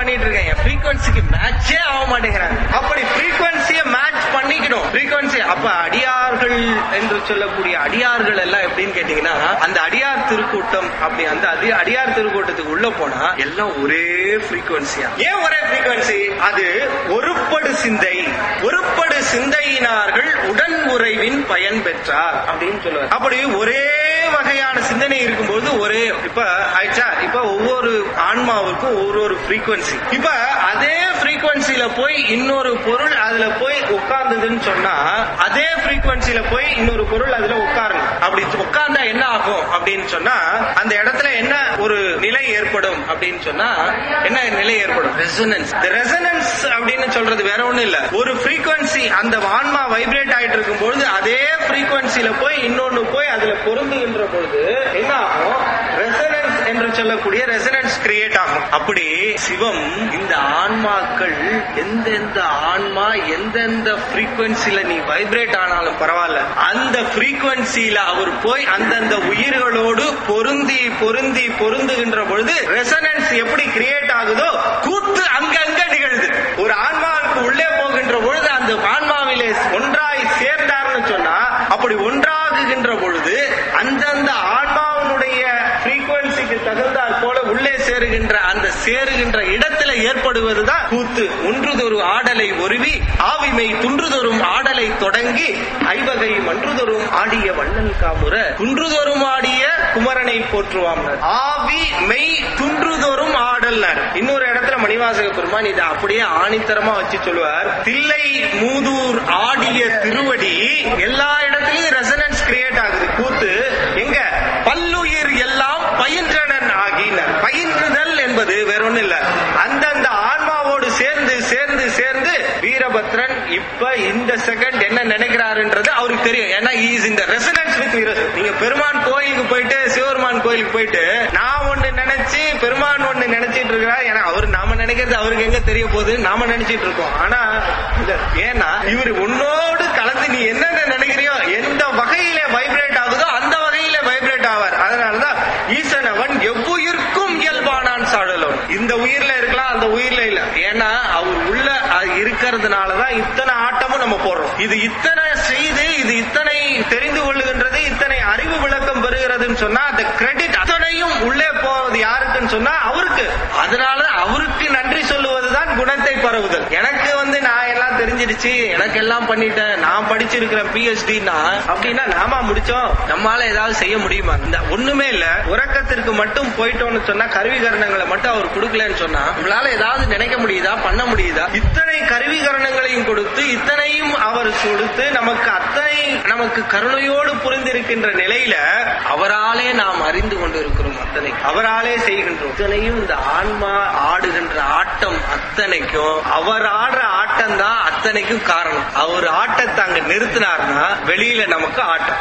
Speaker 6: பண்ணிட்டு இருக்கேன் என் ஃப்ரீக்வன்சிக்கு மேட்சே ஆக மாட்டேங்கிறாங்க அப்படி ஃப்ரீக்வன்சியை மேட்ச் பண்ணிக்கணும் ஃப்ரீக்வன்சி அப்ப அடியார்கள் என்று சொல்லக்கூடிய அடியார்கள் எல்லாம் எப்படின்னு கேட்டீங்கன்னா அந்த அடியார் திருக்கூட்டம் அப்படி அந்த அடி- அடியார் திருக்கூட்டத்துக்கு உள்ள போனா எல்லாம் ஒரே ஃப்ரீக்வன்சியா ஏன் ஒரே ஃப்ரீக்வன்சி அது ஒருபடு சிந்தை ஒருபடு சிந்தையினார்கள் உடன் உறைவின் பயன் பெற்றார் அப்படின்னு சொல்லுவார் அப்படி ஒரே வகையான சிந்தனை இருக்கும்போது ஒரே இப்ப ஆயிடுச்சா இப்ப ஒவ்வொரு ஆன்மாவுக்கும் ஒவ்வொரு ஒரு ஃப்ரீக்வன்சி இப்ப அதே ஃப்ரீக்வன்சில போய் இன்னொரு பொருள் அதுல போய் உட்கார்ந்ததுன்னு சொன்னா அதே ஃப்ரீக்வன்சில போய் இன்னொரு பொருள் அதுல உட்காரணும் அப்படி உட்கார்ந்தா என்ன ஆகும் அப்படின்னு சொன்னா அந்த இடத்துல என்ன ஒரு நிலை ஏற்படும் அப்படின்னு சொன்னா என்ன நிலை ஏற்படும் ரெசனன்ஸ் ரெசனன்ஸ் அப்படின்னு சொல்றது வேற ஒண்ணும் இல்ல ஒரு ஃப்ரீக்வன்சி அந்த ஆன்மா வைப்ரேட் ஆயிட்டு இருக்கும் பொழுது அதே ஃப்ரீக்வன்சில போய் இன்னொன்னு போய் அதுல பொருந்துகின்ற பொழுது என்ன ஆகும் ரெசனன்ஸ் என்று சொல்லக்கூடிய ரெசனன்ஸ் கிரியேட் ஆகும் அப்படி சிவம் இந்த ஆன்மாக்கள் எந்தெந்த ஆன்மா எந்தெந்த ஃப்ரீக்வன்சில நீ வைப்ரேட் ஆனாலும் பரவாயில்ல அந்த ஃப்ரீக்வன்சில அவர் போய் அந்தந்த உயிர்களோடு பொருந்தி பொருந்தி பொருந்துகின்ற பொழுது ரெசனன்ஸ் எப்படி கிரியேட் ஆகுதோ கூத்து அங்கங்க நிகழுது ஒரு ஆன்மாவுக்கு உள்ளே போகின்ற பொழுது அந்த ஆன்மாவிலே ஒன்றாய் சேர்ந்தார்னு சொன்னா அப்படி ஒன்றாகுகின்ற பொழுது அந்தந்த ஆன்மாவினுடைய ஃப்ரீக்வன்சிக்கு தகுந்தாற் போல உள்ளே சேருகின்ற அந்த சேருகின்ற இடத்துல ஏற்படுவதுதான் கூத்து ஒன்றுதொரு ஆடலை ஒருவி ஆவிமை துன்றுதொரும் ஆடலை தொடங்கி ஐவகை மன்றுதொரும் ஆடிய வண்ணன் காமுற குன்றுதொரும் ஆடிய குமரனை போற்றுவாம் ஆவி மெய் துன்றுதொரும் ஆடல் இன்னொரு இடத்துல மணிவாசக பெருமான் இதை அப்படியே ஆணித்தரமா வச்சு சொல்லுவார் தில்லை மூதூர் ஆடிய திருவடி எல்லா இடத்துலயும் ரெசனன்ஸ் கிரியேட் ஆகுது கூத்து எங்க பல்லுயிர் எல்லாம் பயின்றனன் ஆகினர் பயின்றுதல் என்பது வேற ஒண்ணும் இல்ல அந்தந்த ஆன்மாவோடு சேர்ந்து சேர்ந்து சேர்ந்து வீரபத்ரன் இப்ப இந்த செகண்ட் என்ன நினைக்கிறாருன்றது அவருக்கு தெரியும் ஏன்னா இஸ் இந்த ரெசனன்ஸ் வித் நீங்க பெருமான் கோயிலுக்கு போயிட்டு சிவபெருமான் கோயிலுக்கு போயிட்டு நான் ஒண்ணு நினைச்சு பெருமான் ஒண்ணு நினைச்சிட்டு இருக்கிறார் ஏன்னா அவர் நாம நினைக்கிறது அவருக்கு எங்க தெரிய போகுது நாம நினைச்சிட்டு இருக்கோம் ஆனா இந்த ஏன்னா இவரு உன்னோடு கலந்து நீ என்னென்ன நினைக்கிறியோ எந்த வகையில வைப்ரேட் ஆகுதோ அந்த வகையில வைப்ரேட் ஆவார் அதனாலதான் ஈசன் அவன் எவ்வுயிர்க்கும் இயல்பானான் சாழலோன் இந்த உயிர்ல இருக்கலாம் அந்த உயிர்ல இல்ல ஏன்னா அவர் உள்ள அது இருக்கிறதுனாலதான் இத்தனை ஆட்டமும் நம்ம போடுறோம் இது இத்தனை செய்து இது இத்தனை தெரிந்து கொள்ளுகின்றது இத்தனை அறிவு விளக்கம் பெறுகிறதுன்னு சொன்னா அந்த கிரெடிட் அத்தனையும் உள்ளே போவது யாருக்குன்னு சொன்னா அவருக்கு அதனால அவருக்கு நன்றி சொல்லுவதுதான் குணத்தை பரவுதல் எனக்கு வந்து நான் எல்லாம் தெரிஞ்சிருச்சு எனக்கு எல்லாம் பண்ணிட்டேன் நான் படிச்சிருக்கிறேன் பிஹெச்டினா அப்படின்னா நாம முடிச்சோம் நம்மால ஏதாவது செய்ய முடியுமா இந்த ஒண்ணுமே இல்ல உறக்கத்திற்கு மட்டும் போயிட்டோம்னு சொன்னா கருவிகரணங்களை மட்டும் அவர் கொடுக்கலன்னு சொன்னா உங்களால ஏதாவது நினைக்க முடியுதா பண்ண முடியுதா இத்தனை கருவிகரணங்களையும் கொடுத்து இத்தனையும் அவர் கொடுத்து நமக்கு அத்தனை நமக்கு கருணையோடு புரிந்திருக்கின்ற நிலையில அவராலே நாம் அறிந்து கொண்டிருக்கிறோம் அத்தனை அவராலே செய்கின்றோம் இத்தனையும் இந்த ஆன்மா ஆடுகின்ற ஆட்டம் அத்தனைக்கும் அவர் ஆடுற ஆட்டம் தான் அத்தனைக்கும் காரணம் அவர் ஆட்டத்தை அங்க நிறுத்தினார்னா வெளியில நமக்கு ஆட்டம்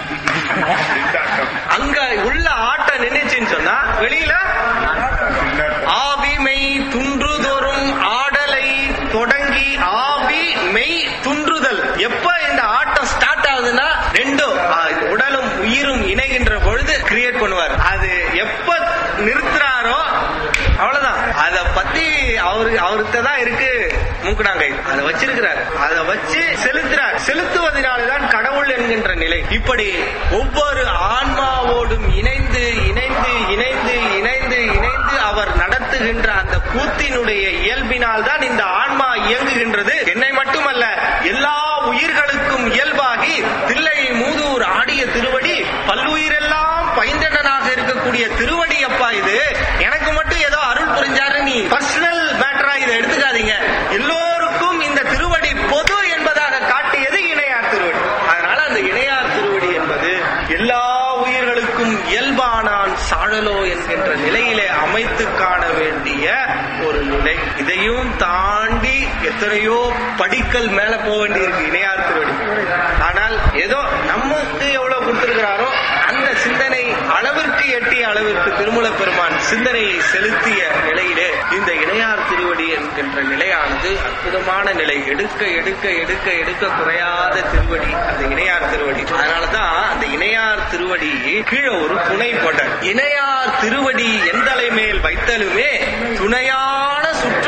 Speaker 6: அங்க உள்ள ஆட்டம் நின்னுச்சுன்னு சொன்னா வெளியில ஆவி மெய் துன்றுதோறும் ஆடலை தொடங்கி ஆவி மெய் துன்றுதல் எப்ப இந்த ஆட்டம் ஸ்டார்ட் ஆகுதுன்னா ரெண்டும் ஆ, உடலும் உயிரும் இணைகின்ற பொழுது கிரியேட் பண்ணுவார் அது எப்ப நிறுத்துறாரோ அவ்வளவுதான் அத பத்தி அவரு அவர்கிட்ட தான் இருக்கு மூக்குனாங்கை அதை வச்சிருக்கிறார் அதை வச்சு செலுத்துறார் செலுத்துவதனால்தான் கடவுள் என்கின்ற நிலை இப்படி ஒவ்வொரு ஆன்மாவோடும் இணைந்து இணைந்து இணைந்து இணைந்து இணைந்து அவர் நடத்துகின்ற அந்த கூத்தினுடைய இயல்பினால் தான் இந்த ஆன்மா இயங்குகின்றது என்னை மட்டுமல்ல எல்லா உயிர்களுக்கும் இயல்பாகி தில்லை மூதூர் ஆடிய திருவடி பல்லுயிரெல்லாம் பைந்தடனாக இருக்கக்கூடிய திருவடி அப்பா இது எனக்கு மட்டும் ஏதோ அருள் புரிஞ்சாரு நீ பர்சனல் மேட்டரா இதை எடுத்துக்காதீங்க எல்லோருக்கும் இந்த திருவடி பொது என்பதாக காட்டியது இணையார் திருவடி அதனால அந்த இணையார் திருவடி என்பது எல்லா உயிர்களுக்கும் இயல்பானான் சாழலோ என்கின்ற நிலையிலே அமைத்து காண வேண்டிய ஒரு நிலை இதையும் தாண்டி எத்தனையோ படிக்கல் மேல போக வேண்டியிருக்கு இணையார் திருவடி ஆனால் ஏதோ நமக்கு எவ்வளவு கொடுத்திருக்கிறாரோ அந்த சிந்தனை அளவிற்கு எட்டிய அளவிற்கு திருமூல பெருமான் சிந்தனையை செலுத்திய நிலையிலே இந்த இணையார் திருவடி என்கின்ற நிலையானது அற்புதமான நிலை எடுக்க எடுக்க எடுக்க எடுக்க குறையாத திருவடி அந்த இணையார் திருவடி அதனாலதான் அந்த இணையார் திருவடி கீழே ஒரு துணை போட்டார் இணையார் திருவடி எந்தலை மேல் வைத்தலுமே துணையான சுற்று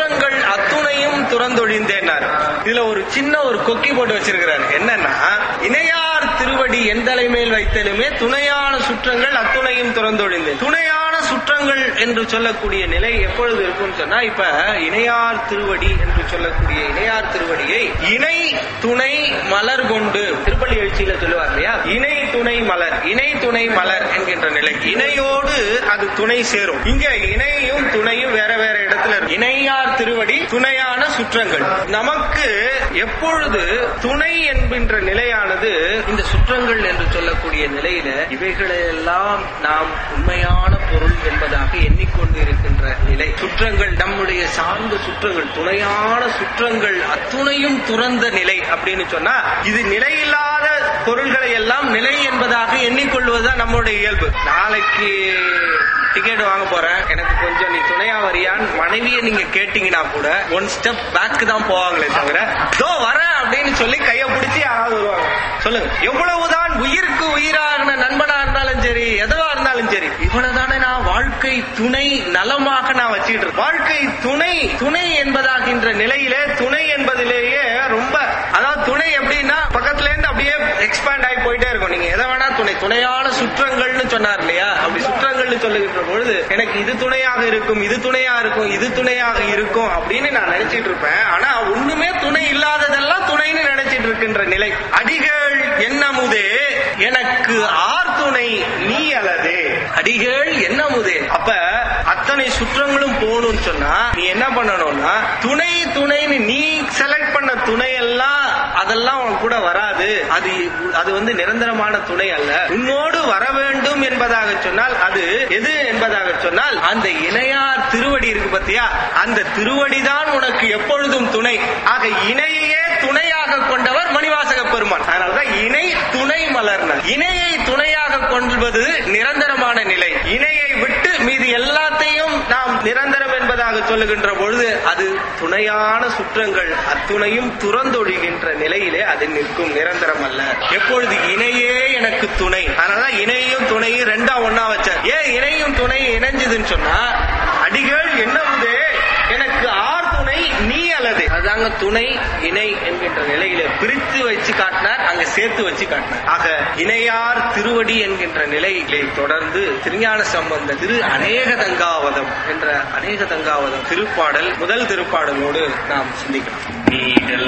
Speaker 6: இதுல ஒரு சின்ன ஒரு கொக்கி போட்டு வச்சிருக்கிறாரு என்னன்னா இணையார் திருவடி எந்தலை மேல் வைத்தலுமே துணையான சுற்றங்கள் அத்துணையும் துறந்தொழிந்து துணையான சுற்றங்கள் என்று சொல்லக்கூடிய நிலை எப்பொழுது இருக்கும்னு சொன்னா இப்ப இணையார் திருவடி என்று சொல்லக்கூடிய இணையார் திருவடியை இணை துணை மலர் கொண்டு திருப்பள்ளி எழுச்சியில சொல்லுவார் இல்லையா இணை துணை மலர் இணை துணை மலர் என்கின்ற நிலை இணையோடு அது துணை சேரும் இங்க இணையும் துணையும் வேற வேற இடத்துல இருக்கு இணையார் திருவடி துணையான சுற்றங்கள் நமக்கு எப்பொழுது துணை என்கின்ற நிலையானது இந்த சுற்றங்கள் என்று சொல்லக்கூடிய நிலையில இவைகளெல்லாம் நாம் உண்மையான பொருள் என்பதாக எண்ணிக்கொண்டு இருக்கின்ற நிலை சுற்றங்கள் நம்முடைய சார்ந்த சுற்றங்கள் துணையான சுற்றங்கள் அத்துணையும் துறந்த நிலை அப்படின்னு சொன்னா இது நிலையில்லாத பொருள்களை எல்லாம் நிலை என்பதாக எண்ணிக்கொள்வதுதான் நம்மளுடைய இயல்பு நாளைக்கு டிக்கெட் வாங்க போறேன் எனக்கு கொஞ்சம் நீ துணையா வரியான்னு மனைவியை நீங்க கேட்டீங்கன்னா கூட ஒன் ஸ்டெப் பேக் தான் போவாங்களே தவிர தோ வரேன் அப்படின்னு சொல்லி கைய பிடிச்சி யாராவது வருவாங்க சொல்லுங்க எவ்வளவுதான் உயிருக்கு உயிராகின நண்பனா இருந்தாலும் சரி எதுவா இருந்தாலும் சரி இவ்வளவுதானே நான் வாழ்க்கை துணை நலமாக நான் வச்சுட்டு இருக்கேன் வாழ்க்கை துணை துணை என்பதாகின்ற நிலையிலே துணை என்பதிலேயே ரொம்ப அதாவது துணை எப்படின்னா பக்கத்துல இருந்து அப்படியே எக்ஸ்பேண்ட் ஆகி போயிட்டே இருக்கும் நீங்க எதை வேணா துணை துணையான சுற்றங்கள்னு சொன்னார் இல்லையா அப்படி சுற்றங்கள்னு சொல்லுகின்ற பொழுது எனக்கு இது துணையாக இருக்கும் இது துணையா இருக்கும் இது துணையாக இருக்கும் அப்படின்னு நான் நினைச்சிட்டு இருப்பேன் ஆனா ஒண்ணுமே துணை இல்லாததெல்லாம் துணைன்னு நினைச்சிட்டு இருக்கின்ற நிலை அடிகள் என்னமுதே எனக்கு ஆர் துணை நீ அல்லதே அடிகள் என்னமுதே அப்ப அத்தனை சுற்றங்களும் போகணும்னு சொன்னா நீ என்ன பண்ணணும்னா துணை துணைன்னு நீ செலக்ட் பண்ண துணை எல்லாம் அதெல்லாம் உன் கூட வராது அது அது வந்து நிரந்தரமான துணை அல்ல உன்னோடு வர வேண்டும் என்பதாக சொன்னால் அது எது என்பதாக சொன்னால் அந்த இணையார் திருவடி இருக்கு பத்தியா அந்த திருவடிதான் உனக்கு எப்பொழுதும் துணை ஆக இணையே துணையாக கொண்டவர் மணிவாசக பெருமான் அதனாலதான் இணை துணை மலர்னர் இணையை துணையாக கொள்வது நிரந்தரமான நிலை இணையை விட்டு மீதி எல்லாத்தையும் நாம் நிரந்தரம் என்பதாக சொல்லுகின்ற பொழுது அது துணையான சுற்றங்கள் அத்துணையும் துறந்தொழிகின்ற நிலையிலே அது நிற்கும் நிரந்தரம் அல்ல எப்பொழுது இணையே எனக்கு துணை அதனாலதான் இணையும் துணையும் ரெண்டா ஒன்னா வச்சார் ஏன் இணையும் துணை இணைஞ்சதுன்னு சொன்னா அடிகள் என்னவுதே எனக்கு ஆர் துணை நீ அல்லது அதாங்க துணை இணை என்கின்ற நிலையில பிரித்து வச்சு காட்டினார் அங்க சேர்த்து வச்சு காட்டினார் ஆக இணையார் திருவடி என்கின்ற நிலையிலே தொடர்ந்து திருஞான சம்பந்த திரு அநேக தங்காவதம் என்ற அநேக தங்காவதம் திருப்பாடல் முதல் திருப்பாடலோடு நாம் சிந்திக்கலாம்
Speaker 2: நீடல்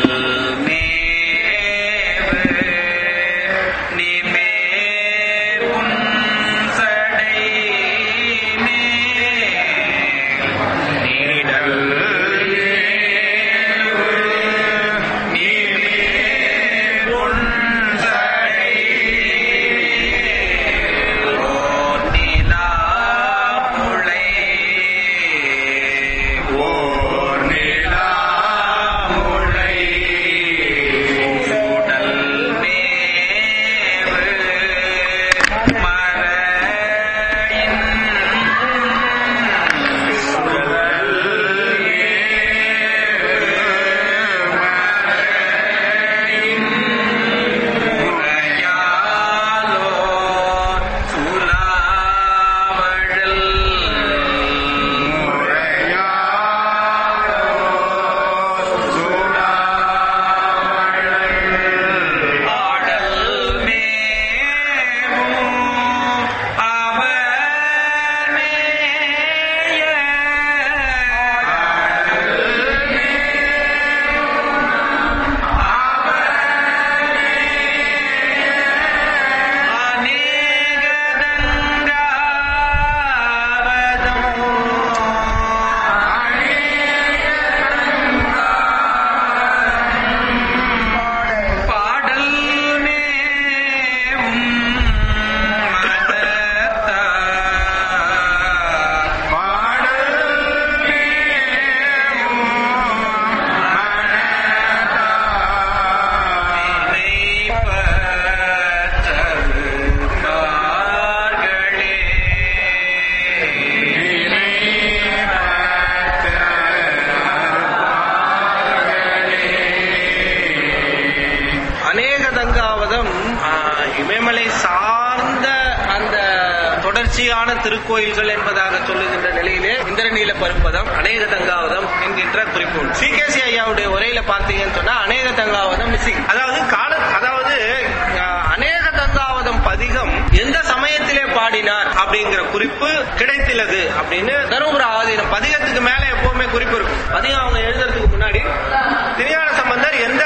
Speaker 2: மேவு நிமேல் உன் சடை மேல் நீடல் நிமேல் உன் சடை மேல் ஓர் நிலா முளை ஓர் நிலா முளை உடல் மே
Speaker 6: திருக்கோயில்கள் என்பதாக சொல்லுகின்ற நிலையிலே இந்திரநீல பருப்பதம் அநேக தங்காவதம் என்கின்ற குறிப்பு உண்டு. சிகேசி ஐயாவுடைய உரையில பார்த்தீங்கன்னு சொன்னா அநேக தங்காவதம் மிஸ்ஸிங் அதாவது கால அதாவது அஹ், அநேக தங்காவதம் பதிகம் எந்த சமயத்திலே பாடினார் அப்படிங்கிற குறிப்பு கிடைத்துள்ளது அப்படின்னு தருமபுர ஆதீனம் பதிகத்துக்கு மேல எப்பவுமே குறிப்பு இருக்கும் பதிகம் அவங்க எழுதுறதுக்கு முன்னாடி திருஞான சம்பந்தர் எந்த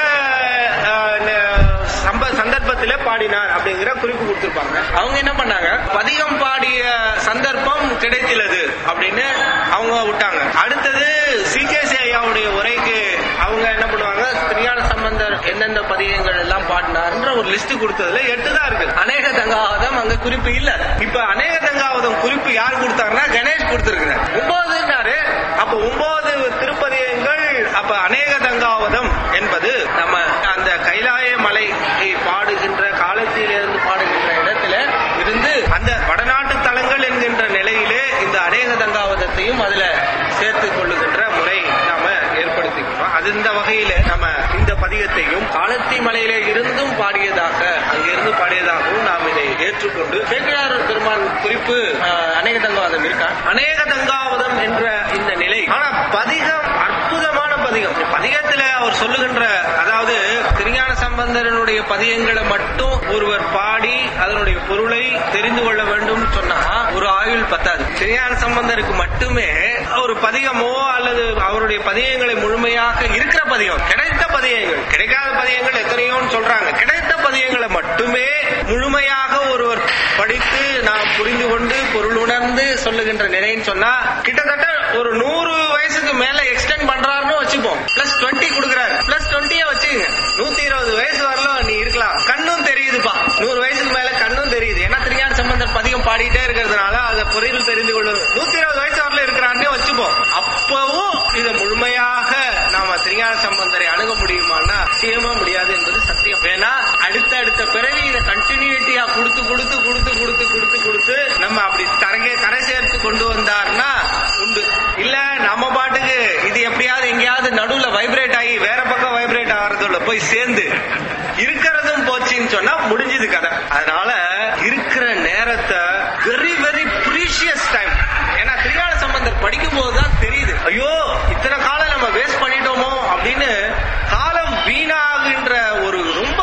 Speaker 6: அஹ், ந- சம்ப சந்தர்ப்பத்திலே பாடினார் அப்படிங்கிற குறிப்பு கொடுத்திருப்பாங்க அவங்க என்ன பண்ணாங்க பதிகம் பாடிய சந்தர்ப்பம் கிடைத்துள்ளது அப்படின்னு அவங்க விட்டாங்க அடுத்தது சிகேசி ஐயாவுடைய உரைக்கு அவங்க என்ன பண்ணுவாங்க திருஞான சம்பந்தர் எந்தெந்த பதிகங்கள் எல்லாம் பாடினார்ன்ற ஒரு லிஸ்ட் கொடுத்ததுல எட்டு தான் இருக்கு அநேக தங்காவதம் அங்க குறிப்பு இல்ல இப்ப அநேக தங்காவதம் குறிப்பு யார் கொடுத்தாங்கன்னா கணேஷ் கொடுத்திருக்கிறார் ஒன்பதுன்னாரு அப்ப ஒன்பது திருப்பதிகங்கள் அப்ப அநேக தங்காவதம் என்பது நம்ம அந்த கைலாய மலை பாடுகின்ற காலத்திலிருந்து பாடுகின்ற இடத்துல இருந்து அந்த வடநாட்டு தலங்கள் என்கின்ற நிலையிலே இந்த அநேக தங்காவதத்தையும் அதுல சேர்த்துக் கொள்ளுகின்ற முறை நாம ஏற்படுத்திக்கிறோம் அது இந்த வகையில நம்ம இந்த பதிகத்தையும் காலத்தி மலையிலே இருந்தும் பாடியதாக அங்கிருந்து பாடியதாகவும் நாம் இதை ஏற்றுக்கொண்டு சேக்கிழார் பெருமான் குறிப்பு ஆஹ், அநேக தங்காவதம் இருக்கா அநேக தங்காவதம் என்ற இந்த நிலை ஆனா பதிகம் அற்புதமான பதிகம் பதிகத்துல அவர் சொல்லுகின்ற அதாவது திருஞான சம்பந்தரனுடைய பதியங்களை மட்டும் ஒருவர் பாடி அதனுடைய பொருளை தெரிந்து கொள்ள வேண்டும் சொன்னா ஒரு ஆயுள் பத்தாது திருஞான சம்பந்தருக்கு மட்டுமே ஒரு பதிகமோ அல்லது அவருடைய பதியங்களை முழுமையாக இருக்கிற பதியம் கிடைத்த பதியங்கள் கிடைக்காத பதியங்கள் எத்தனையோன்னு சொல்றாங்க கிடைத்த பதியங்களை மட்டுமே முழுமையாக ஒருவர் படித்து நாம் புரிந்து கொண்டு பொருள் உணர்ந்து சொல்லுகின்ற நிலைன்னு சொன்னா கிட்டத்தட்ட ஒரு நூறு வயசுக்கு மேல எக்ஸ்டெண்ட் பண்றாருன்னு வச்சுப்போம் பிளஸ் டுவெண்ட்டி கொடுக்குறாரு பிளஸ் டுவெண்ட்டியே வச்சுக்கோங்க நூத்தி இருபது வயசு வரலாம் நீ இருக்கலாம் கண்ணும் தெரியுதுப்பா நூறு வயசுக்கு மேல கண்ணும் தெரியுது ஏன்னா திருஞான சம்பந்தர் பதிகம் பாடிட்டே இருக்கிறதுனால அதை பொருள் தெரிந்து கொள்ளும் நூத்தி இருபது வயசு வரல இருக்கிறாருன்னே வச்சுப்போம் அப்பவும் இதை முழுமையாக நாம திருஞான சம்பந்தரை அணுக முடியுமான்னா நிச்சயமா முடியாது என்பது சத்தியம் ஏன்னா அடுத்த அடுத்த பிறவி இதை கண்டினியூட்டியா கொடுத்து கொடுத்து கொடுத்து கொடுத்து கொடுத்து கொடுத்து நம்ம அப்படி தரங்கே கரை சேர்த்து கொண்டு வந்தார்னா உண்டு இல்ல நம்ம பாட்டுக்கு இது எப்படியாவது எங்கேயாவது நடுவுல வைப்ரேட் ஆகி வேற பக்கம் வைப்ரேட் ஆகிறதுல போய் சேர்ந்து இருக்கிறதும் போச்சுன்னு சொன்னா முடிஞ்சது கதை அதனால இருக்கிற நேரத்தை வெரி வெரி ப்ரீஷியஸ் டைம் ஏன்னா திருஞான சம்பந்தர் படிக்கும் போதுதான் தெரியுது ஐயோ இத்தனை காலம் நம்ம வேஸ்ட் பண்ணிட்டோமோ அப்படின்னு காலம் வீணாகின்ற ஒரு ரொம்ப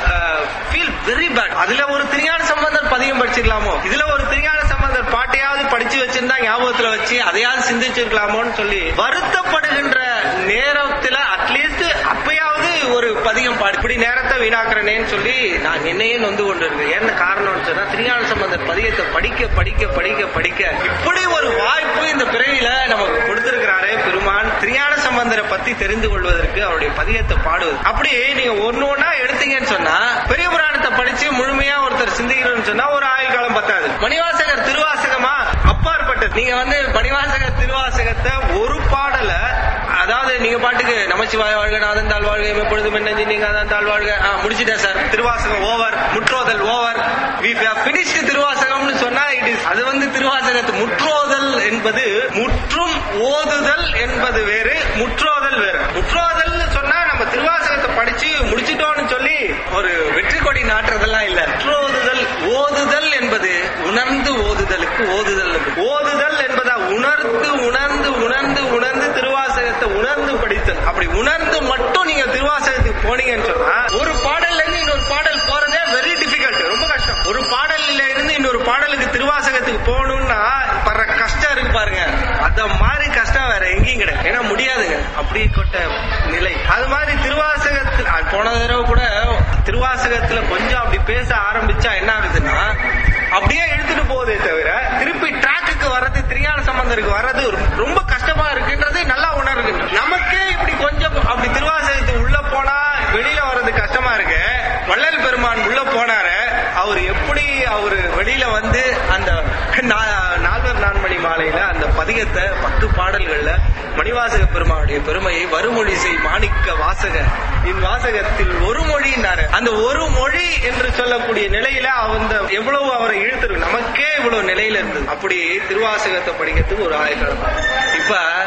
Speaker 6: ஃபீல் வெரி பேட் அதுல ஒரு திருஞான சம்பந்தர் பதியம் படிச்சிடலாமோ இதுல ஒரு திருஞான சம்பந்தர் பாட்டையாவது படிச்சு வச்சிருந்தா ஞாபகத்துல வச்சு அதையாவது சிந்திச்சிருக்கலாமோன்னு சொல்லி வருத்தப்படுகின்ற நேரத்துல அட்லீஸ்ட் அப்பயாவது ஒரு பதியம் பாடி இப்படி நேரத்தை வீணாக்குறனேன்னு சொல்லி நான் என்னையே நொந்து கொண்டு இருக்கேன் என்ன காரணம்னு சொன்னா திருஞான சம்பந்தர் பதியத்தை படிக்க படிக்க படிக்க படிக்க இப்படி ஒரு வாய்ப்பு இந்த பிறவியில நமக்கு கொடுத்திருக்கிறாரே பெருமான் திருஞான சம்பந்தரை பத்தி தெரிந்து கொள்வதற்கு அவருடைய பதியத்தை பாடுவது அப்படி நீங்க ஒன்னு ஒன்னா எடுத்தீங்கன்னு சொன்னா பெரிய புராணத்தை படிச்சு முழுமையா ஒருத்தர் சிந்திக்கிறோம்னு சொன்னா ஒரு ஆயுள் காலம் பத்தாது மணிவாசகர் திருவாசகமா அப்பாற்பட்டது நீங்க வந்து மணிவாசகர் திருவாசகத்தை ஒரு பாடல அதாவது நீங்க பாட்டுக்கு நமச்சிவாய வாழ்க நாதன் தாழ் வாழ்க எப்பொழுதும் என்ன நீங்க அதான் தாழ் வாழ்க ஆ, முடிச்சிட்டேன் சார் திருவாசகம் ஓவர் முற்றோதல் ஓவர் பினிஷ்டு திருவாசகம்னு சொன்னா இட் இஸ் அது வந்து திருவாசகத்து முற்றோதல் என்பது முற்றும் ஓதுதல் என்பது வேறு முற்றோதல் வேறு முற்றோதல் சொன்னா நம்ம திருவாசகத்தை படிச்சு முடிச்சிட்டோம்னு சொல்லி ஒரு வெற்றி கொடி நாட்டுறதெல்லாம் இல்ல முற்றோதுதல் ஓதுதல் என்பது உணர்ந்து ஓதுதலுக்கு ஓதுதல் என்பது. ஓதுதல் என்பதா உணர்ந்து உணர்ந்து உணர்ந்து உணர்ந்து திருவாசகத்தை உணர்ந்து படித்தல் அப்படி உணர்ந்து மட்டும் நீங்க திருவாசகத்துக்கு போனீங்கன்னு சொன்னா ஒரு பாடல்ல இருந்து இன்னொரு பாடல் போறதே வெரி டிஃபிகல்ட் ரொம்ப கஷ்டம் ஒரு பாடல்ல இருந்து இன்னொரு பாடலுக்கு திருவாசகத்துக்கு போகணும்னா படுற கஷ்டம் இருக்கு பாருங்க அத மாதிரி கஷ்டம் வேற எங்கேயும் கிடையாது ஏன்னா முடியாதுங்க அப்படி கொட்ட நிலை அது மாதிரி திருவாசகத்தில் அது போன தடவை கூட திருவாசகத்துல கொஞ்சம் அப்படி பேச ஆரம்பிச்சா என்ன ஆகுதுன்னா அப்படியே இழுத்துட்டு போகுதே தவிர திருப்பி ட்ராக்குக்கு வர்றது திருஞான சம்பந்தருக்கு வர்றது ரொம்ப கஷ்டமா இருக்குன்றது நல்லா உணர்வு நமக்கே இப்படி கொஞ்சம் அப்படி திருவாசகத்துக்கு உள்ள போனா வெளியில வர்றது கஷ்டமா இருக்கு வள்ளல் பெருமான் உள்ள போனாரு அவர் எப்படி அவரு வெளியில வந்து அந்த நா- நால்வர் நான்மணி மாலையில அந்த பதிகத்தை பத்து பாடல்கள்ல மணிவாசக பெருமானுடைய பெருமையை வருமொழி செய் மாணிக்க வாசக இன் வாசகத்தில் ஒரு மொழின்னாரு அந்த ஒரு மொழி என்று சொல்லக்கூடிய நிலையில அந்த எவ்வளவு அவரை இழுத்துருக்கு நமக்கே இவ்வளவு நிலையில இருந்தது அப்படி திருவாசகத்தை படிக்கிறதுக்கு ஒரு ஆயக்காலம் இப்ப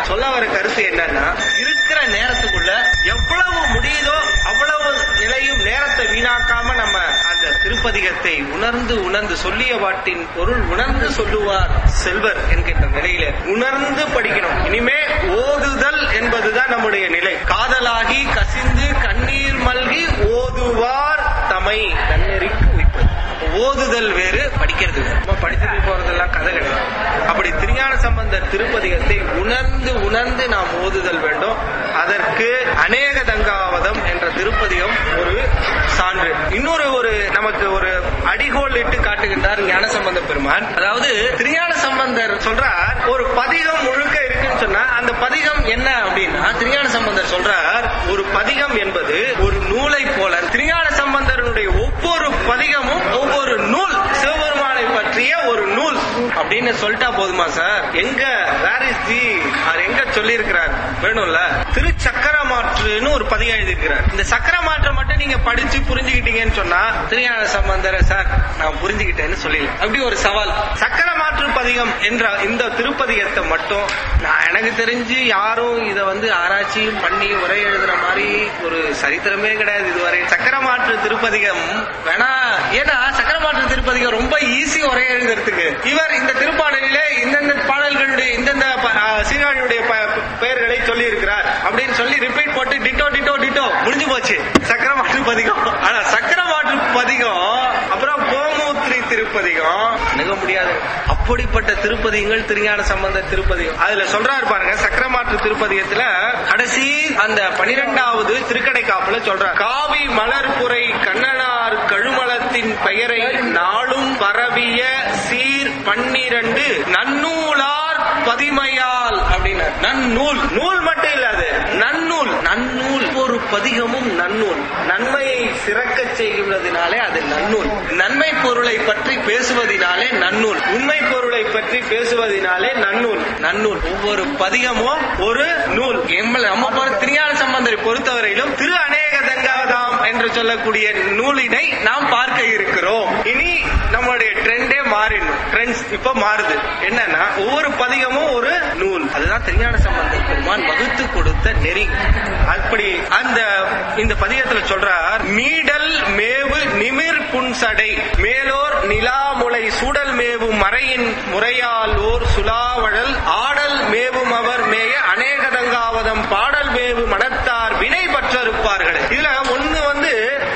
Speaker 6: சொல்ல வர கருத்து என்னன்னா இருக்கிற நேரத்துக்குள்ள எவ்வளவு முடியுதோ அவ்வளவு நிலையும் நேரத்தை வீணாக்காம நம்ம அந்த திருப்பதிகத்தை உணர்ந்து உணர்ந்து சொல்லிய பாட்டின் பொருள் உணர்ந்து சொல்லுவார் செல்வர் என்கின்ற நிலையில உணர்ந்து படிக்கணும் இனிமே ஓதுதல் என்பதுதான் நம்முடைய நிலை காதலாகி கசிந்து கண்ணீர் மல்கி ஓதுவார் தமை தன்னெறிக்கு உய்ப்பது ஓதுதல் வேறு படிக்கிறது வேறு. நம்ம படிச்சுட்டு போறதெல்லாம் கதை கிடையாது அப்படி திருஞான சம்பந்தர் திருப்பதிகத்தை உணர்ந்து உணர்ந்து நாம் ஓதுதல் வேண்டும் அதற்கு அநேக தங்காவதம் என்ற திருப்பதிகம் ஒரு சான்று இன்னொரு ஒரு நமக்கு ஒரு அடிகோல் இட்டு காட்டுகின்றார் ஞானசம்பந்த பெருமான் அதாவது திருஞான சம்பந்தர் சொல்றார் ஒரு பதிகம் முழுக்க இருக்குன்னு சொன்னா அந்த பதிகம் என்ன அப்படின்னா திருஞான சம்பந்தர் சொல்றார் ஒரு பதிகம் என்பது ஒரு நூலை போல திருஞான சம்பந்தருடைய ஒவ்வொரு பதிகமும் ஒவ்வொரு நூல் சிவபெருமானை பற்றிய ஒரு நூல் அப்படின்னு சொல்லிட்டா போதுமா சார் எங்க வேர் இஸ் தி அவர் எங்க சொல்லி இருக்கிறார் வேணும்ல திரு சக்கரமாற்றுன்னு ஒரு பதிகம் எழுதியிருக்கிறார் இந்த சக்கரமாற்றை மட்டும் நீங்க படிச்சு புரிஞ்சுக்கிட்டீங்கன்னு சொன்னா திருஞான சம்பந்தர சார் நான் புரிஞ்சுக்கிட்டேன்னு சொல்லல அப்படி ஒரு சவால் சக்கரமாற்று பதிகம் என்ற இந்த திருப்பதிகத்தை மட்டும் நான் எனக்கு தெரிஞ்சு யாரும் இத வந்து ஆராய்ச்சியும் பண்ணி உரை எழுதுன மாதிரி ஒரு சரித்திரமே கிடையாது இதுவரை சக்கரமாற்று திருப்பதிகம் வேணா ஏன்னா சக்கரமாற்று திருப்பதிகம் ரொம்ப ஈஸி உரை எழுதுறதுக்கு இவர் இந்த திருப்பாடலிலே இந்தந்த பாடல்களுடைய இந்தந்த ப- ஆ, சீர்காழியுடைய ப- பெயர்களை சொல்லி இருக்கிறார் அப்படின்னு சொல்லி ரிப்பீட் போட்டு டிட்டோ டிட்டோ டிட்டோ முடிஞ்சு போச்சு சக்கரமாற்று பதிகம் ஆனா சக்கரமாற்று பதிகம் அப்புறம் கோமூத்திரி திருப்பதிகம் அணுக முடியாது அப்படிப்பட்ட திருப்பதிகங்கள் திருஞான சம்பந்த திருப்பதிகம் அதுல சொல்றாரு பாருங்க சக்கரமாற்று திருப்பதிகத்துல கடைசி அந்த பனிரெண்டாவது திருக்கடைக்காப்புல சொல்றார் காவி மலர்புரை கண்ணனார் கழுமலத்தின் பெயரை நாளும் பரவிய சீர் பன்னிரண்டு நன்னூலார் பதிமையால் அப்படின்னார் நன்னூல் நூல் மட்டும் இல்ல அது நன்னூல் நன்னூல் ஒரு பதிகமும் நன்னூல் நன்மையை சிறக்கச் செய்கிறதுனாலே அது நன்னூல் நன்மை பொருளை பற்றி பேசுவதினாலே நன்னூல் உண்மை பொருளை பற்றி பேசுவதினாலே நன்னூல் நன்னூல் ஒவ்வொரு பதிகமும் ஒரு நூல் எம்ம- நம்ம பொறு- திருஞான சம்பந்தரை பொறுத்தவரையிலும் திரு அநேக தங்காதாம் என்று சொல்லக்கூடிய நூலினை நாம் பார்க்க இருக்கிறோம் இனி நம்மளுடைய ட்ரெண்டே மாறிடும் ட்ரெண்ட்ஸ் இப்ப மாறுது என்னன்னா ஒவ்வொரு பதிகமும் ஒரு நூல் அதுதான் திருஞான சம்பந்த பெருமான் வகுத்து கொடுத்த நெறி அப்படி அந்த இந்த பதிகத்துல சொல்றார் மீடல் மேவு நிமிர் புன்சடை மேலோர் நிலாமுலை சூடல் மேவும் மறையின் முறையால் ஓர் சுலாவழல் ஆடல் மேவும் அவர் மேய அநேகதங்காவதம் பாடல் மேவு மடத்தார் வினை பற்றிருப்பார்கள் இதுல ஒண்ணு வந்து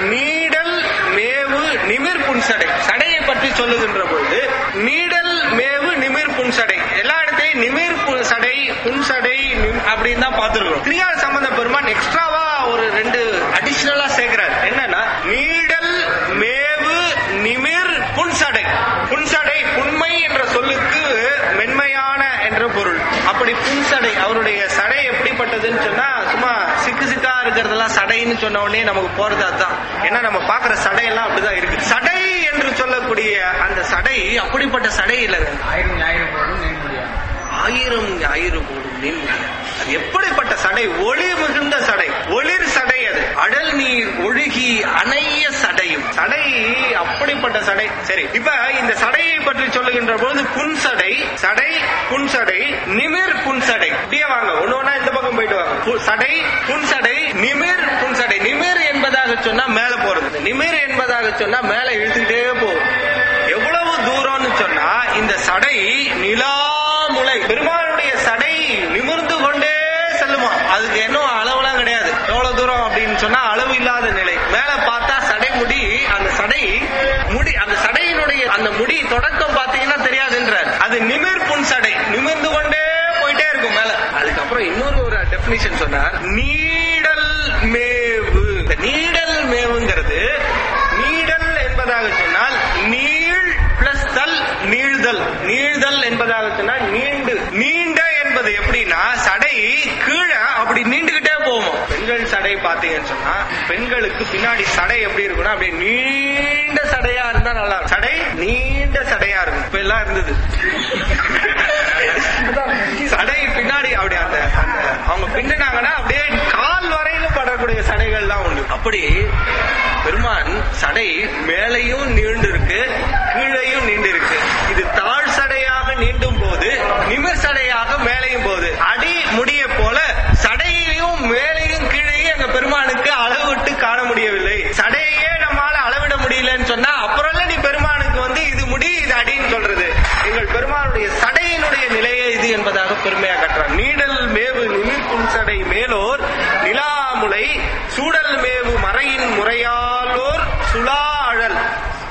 Speaker 6: நீடல் மேவு நிமிர் புன்சடை சடையை பற்றி சொல்லுகின்ற பொழுது நீடல் மேவு நிமிர் புன்சடை எல்லா இடத்தையும் நிமிர் பு- சடை புன்சடை நிம்- அப்படின்னு தான் பார்த்திருக்கிறோம் கிரியா சம்பந்த பெருமான் எக்ஸ்ட்ராவா ஒரு ரெண்டு அடிஷனலா சேர்க்கிறார் என்னன்னா நீடல் மேவு நிமிர் புன்சடை புன்சடை புண்மை என்ற சொல்லுக்கு மென்மையான என்ற பொருள் அப்படி புன்சடை அவருடைய சடை எப்படிப்பட்டதுன்னு சொன்னா சும்மா சிக்கு சிக்கா இருக்கிறதெல்லாம் சடைன்னு சொன்ன உடனே நமக்கு போறது அதுதான் ஏன்னா நம்ம பாக்குற சடையெல்லாம் அப்படிதான் இருக்கு சடை என்று சொல்லக்கூடிய அந்த சடை அப்படிப்பட்ட சடை இல்லைங்க
Speaker 4: ஆயிரம் ஞாயிறு போடும் நீங்க முடியாது
Speaker 6: ஆயிரம் ஞாயிறு போடும் நீர் முடியாது. அது எப்படிப்பட்ட சடை ஒளி மிகுந்த சடை ஒளிர் சடை அது அடல் நீர் ஒழுகி அணைய சடையும் சடை அப்படிப்பட்ட சடை சரி இப்ப இந்த சடையை பற்றி சொல்லுகின்ற பொழுது புன்சடை சடை புன்சடை நிமிர் புன்சடை இப்படியே வாங்க ஒண்ணு ஒண்ணா இந்த பக்கம் போயிட்டு வாங்க பு- சடை புன்சடை நிமிர் புன்சடை நிமிர் என்பதாக சொன்னா மேல போறது நிமிர் என்பதாக சொன்னா மேல இழுத்துக்கிட்டே போகும் எவ்வளவு தூரம்னு சொன்னா இந்த சடை நிலாமுலை பெருமாளுடைய சடை நிமிர்ந்து கொண்டே செல்லுமா அதுக்கு இன்னும் அளவுலாம் கிடையாது எவ்வளவு தூரம் அப்படின்னு சொன்னா அளவு இல்லாத நிலை மேல பார்த்தா சடை முடி அந்த சடை முடி அந்த சடையினுடைய அந்த முடி தொடக்கம் பார்த்தீங்கன்னா தெரியாதுன்றார் அது நிமிர் புன் சடை நிமிர்ந்து கொண்டே போயிட்டே இருக்கும் மேல அதுக்கப்புறம் இன்னொரு ஒரு டெபினிஷன் சொன்னார் நீடல் மேவு இந்த நீடல் மேவுங்கிறது நீடல் என்பதாக சொன்னால் நீள் பிளஸ் தல் நீழ்தல் நீழ்தல் என்பதாக சொன்னால் நீண்டு நீண்ட என்பது எப்படின்னா சடை கீழே அப்படி நீண்டுகிட்டே போகும் பெண்கள் சடை பார்த்தீங்கன்னு சொன்னா பெண்களுக்கு பின்னாடி சடை எப்படி இருக்கும்னா அப்படியே நீண்ட சடையா இருந்தா நல்லா இருக்கும். சடை நீண்ட சடையா இருக்கும் இப்ப எல்லாம் இருந்தது சடை பின்னாடி அப்படி அந்த அந்த அவங்க பின்னினாங்கன்னா அப்படியே கால் வரையில படக்கூடிய சடைகள் தான் உண்டு அப்படி பெருமான் சடை மேலையும் நீண்டு இருக்கு கீழையும் நீண்டு இருக்கு இது தாழ் சடையாக நீண்டும் போது நிமிர் சடையாக மேலையும் போது அடி முடி என்பதாக பெருமையா கட்டுறார் நீடல் மேவு நிமிர்க்கும் சடை மேலோர் நிலாமுலை சூடல் மேவு மறையின் முறையாலோர் சுழா அழல்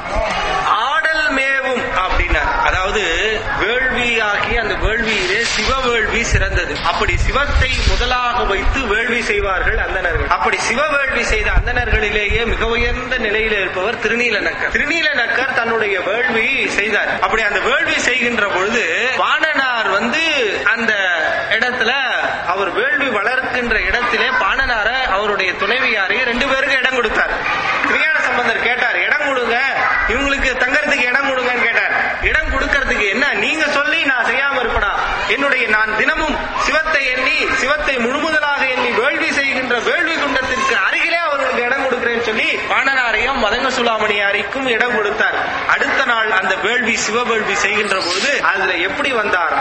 Speaker 6: ஆடல் மேவும் அப்படின்னார் அதாவது வேள்வி ஆகிய அந்த வேள்வியிலே சிவ வேள்வி சிறந்தது அப்படி சிவத்தை முதலாக வைத்து வேள்வி செய்வார்கள் அந்தணர்கள் அப்படி சிவ வேள்வி செய்த அந்தணர்களிலேயே மிக உயர்ந்த நிலையில் இருப்பவர் திருநீல நக்கர் திருநீல நக்கர் தன்னுடைய வேள்வி செய்தார் அப்படி அந்த வேள்வி செய்கின்ற பொழுது வாணனார் வந்து அந்த இடத்துல அவர் வேள்வி வளர்க்கின்ற இடத்திலே பாணனார அவருடைய துணைவியாரை ரெண்டு பேருக்கு இடம் கொடுத்தார் திருஞான சம்பந்தர் கேட்டார் இடம் கொடுங்க இவங்களுக்கு தங்கறதுக்கு இடம் கொடுங்கன்னு கேட்டார் இடம் கொடுக்கறதுக்கு என்ன நீங்க சொல்லி நான் செய்யாம இருப்படா என்னுடைய நான் தினமும் சிவத்தை எண்ணி சிவத்தை முழுமுதலாக எண்ணி வேள்வி செய்கின்ற வேள்வி குண்டத்திற்கு அருகிலே அவர்களுக்கு இடம் கொடுக்கிறேன்னு சொல்லி பாணனாரையும் மதங்க சுலாமணியாரிக்கும் இடம் கொடுத்தார் அடுத்த நாள் அந்த வேள்வி சிவ வேள்வி செய்கின்ற பொழுது அதுல எப்படி வந்தாரா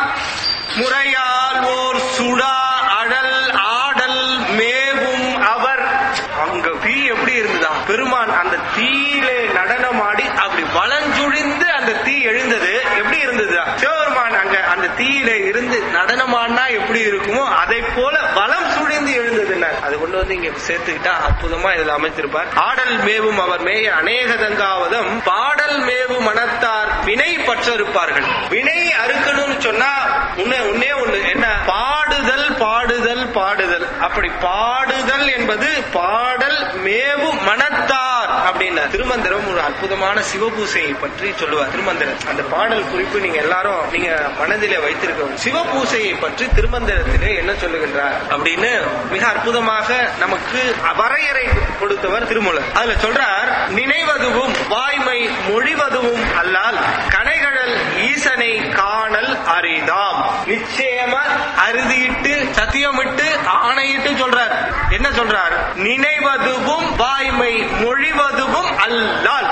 Speaker 6: முறையால் ஓர் சுடா அடல் ஆடல் மேவும் அவர் அங்க தீ எப்படி இருந்ததா பெருமான் அந்த தீயிலே நடனமாடி அப்படி வளஞ்சுழிந்து அந்த தீ எழுந்தது எப்படி இருந்தது சிவபெருமான் அங்க அந்த தீயிலே இருந்து நடனமாடினா எப்படி இருக்குமோ அதை போல வளம் சுழிந்து எழுந்ததுன்னார் அது கொண்டு வந்து இங்க சேர்த்துக்கிட்டா அற்புதமா இதுல அமைத்திருப்பார் ஆடல் மேவும் அவர் மேய அநேக தங்காவதம் பாடல் மேவு மனத்தார் வினை பற்றிருப்பார்கள் வினை அறுக்கணும்னு சொன்னா உன்னே உன்னே ஒண்ணு என்ன பாடுதல் பாடுதல் பாடுதல் அப்படி பாடுதல் என்பது பாடல் மேவு மனத்தார் அப்படின்னா திருமந்திரம் ஒரு அற்புதமான சிவபூசையை பற்றி சொல்லுவார் திருமந்திரம் அந்த பாடல் குறிப்பு நீங்க எல்லாரும் நீங்க மனதிலே வைத்திருக்க சிவபூசையை பற்றி திருமந்திரத்திலே என்ன சொல்லுகின்றார் அப்படின்னு மிக அற்புதமாக நமக்கு வரையறை கொடுத்தவர் திருமூலர் அதுல சொல்றார் நினைவதுவும் வாய்மை மொழிவதுவும் அல்லால் கனைகழல் ஈசனை காணல் அரிதாம் நிச்சயமா அறுதியிட்டு சத்தியமிட்டு ஆணையிட்டு சொல்றார் என்ன சொல்றார் நினைவதுவும் வாய்மை மொழிவதுவும் அல்லால்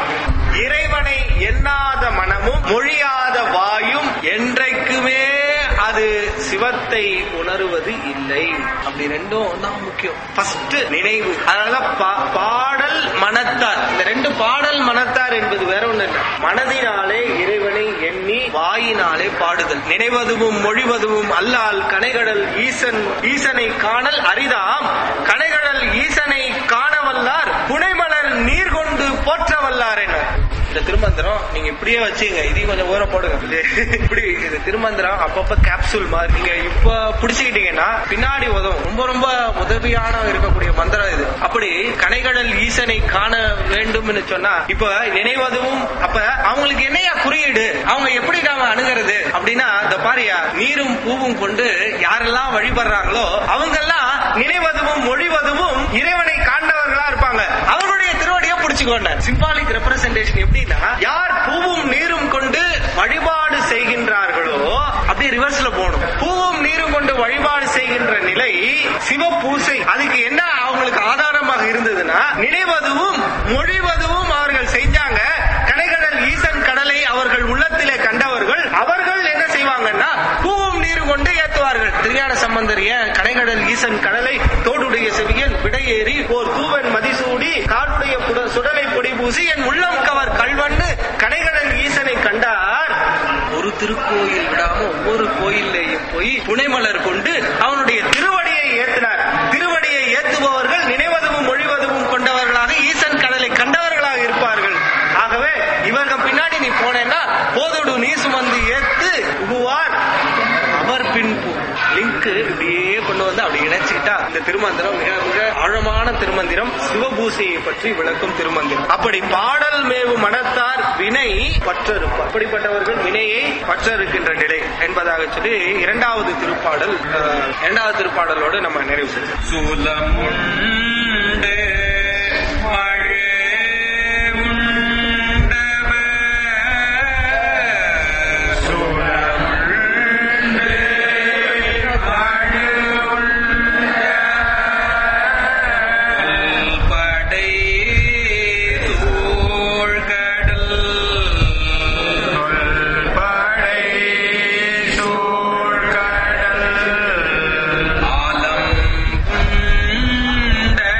Speaker 6: இறைவனை எண்ணாத மனமும் மொழியாத வாயும் என்றைக்குமே அது சிவத்தை உணருவது இல்லை அப்படி ரெண்டும் தான் முக்கியம் ஃபர்ஸ்ட் நினைவு அதனால பா- பாடல் மனத்தார் இந்த ரெண்டு பாடல் மனத்தார் என்பது வேற ஒண்ணு இல்லை மனதினாலே இறைவனை எண்ணி வாயினாலே பாடுதல் நினைவதுவும் மொழிவதுவும் அல்லால் கனைகடல் ஈசன் ஈசனை காணல் அரிதாம் கனைகடல் ஈசனை காணவல்லார் புனைமலர் நீர் கொண்டு போற்ற வல்லார் என இந்த திருமந்திரம் நீங்க இப்படியே வச்சுங்க இதையும் கொஞ்சம் ஊற போடுங்க இது இப்படி இது திருமந்திரம் அப்பப்ப கேப்சூல் மாதிரி நீங்க இப்ப பிடிச்சுக்கிட்டீங்கன்னா பின்னாடி உதவும் ரொம்ப ரொம்ப உதவியான இருக்கக்கூடிய மந்திரம் இது அப்படி கனைகடல் ஈசனை காண வேண்டும்னு சொன்னா இப்ப நினைவதுவும் அப்ப அவங்களுக்கு என்னையா குறியீடு அவங்க எப்படி நாம அணுகிறது அப்படின்னா இந்த பாரியா நீரும் பூவும் கொண்டு யாரெல்லாம் வழிபடுறாங்களோ அவங்க எல்லாம் நினைவதுவும் மொழிவதுவும் இறைவனை காண்டவர்களா இருப்பாங்க அவர்களுடைய திருவடியை பிடிச்சுக்கோண்ட சிம்பாலிக் ரெப்ரசன்டேஷன் எப்படின்னா யார் பூவும் நீரும் கொண்டு வழிபாடு செய்கின்றார்களோ அப்படியே ரிவர்ஸ்ல போகணும் பூவும் நீரும் கொண்டு வழிபாடு செய்கின்ற நிலை சிவ பூசை அதுக்கு என்ன அவங்களுக்கு ஆதாரமாக இருந்ததுன்னா நினைவதுவும் மொழிவதுவும் அவர்கள் செஞ்சாங்க கனைகடல் ஈசன் கடலை அவர்கள் உள்ளத்திலே கண்டவர்கள் அவர்கள் என்ன செய்வாங்கன்னா பூவும் நீரும் கொண்டு ஏத்துவார்கள் திருஞான சம்பந்தர் ஏன் கனைகடல் ஈசன் கடலை தோடுடைய செவியன் விடையேறி ஓர் தூவன் மதிசூடி காடுடைய புட- சுடலை பொடி பூசி என் உள்ளம் கவர் கல்வன்னு கனைகடல் ஈசனை கண்டார் ஒரு திருக்கோயில் விடாம ஒவ்வொரு கோயில்லையும் போய் புனைமலர் கொண்டு அவனுடைய திருவடியை ஏத்தினார் திருவடியை ஏத்துபவர்கள் நினைவதுவும் மொழிவதுவும் கொண்டவர்களாக ஈசன் கடலை கண்டவர்களாக இருப்பார்கள் ஆகவே இவர்கள் பின்னாடி நீ போனேன்னா போதோடு நீ சுமந்து ஏத்து உகுவார் அவர் பின்பு லிங்க் இப்படியே கொண்டு வந்து அப்படி இணைச்சுக்கிட்டா இந்த திருமந்திரம் மிக மிக ஆழமான திருமந்திரம் சிவபூசையை பற்றி விளக்கும் திருமந்திரம் அப்படி பாடல் மேவு மனத்தார் வினை பற்றிருப்பார் அப்படிப்பட்டவர்கள் வினையை பற்ற இருக்கின்ற நிலை என்பதாக சொல்லி இரண்டாவது திருப்பாடல் அஹ், இரண்டாவது திருப்பாடலோடு நம்ம நிறைவு செய்வோம்
Speaker 2: சூலமுண்டு மழை உண்டவர் சூலமுண்டு மழை உண்ட படை தோள்கடல்
Speaker 5: படை சூழ்கடல்
Speaker 2: ஆலம் உண்ட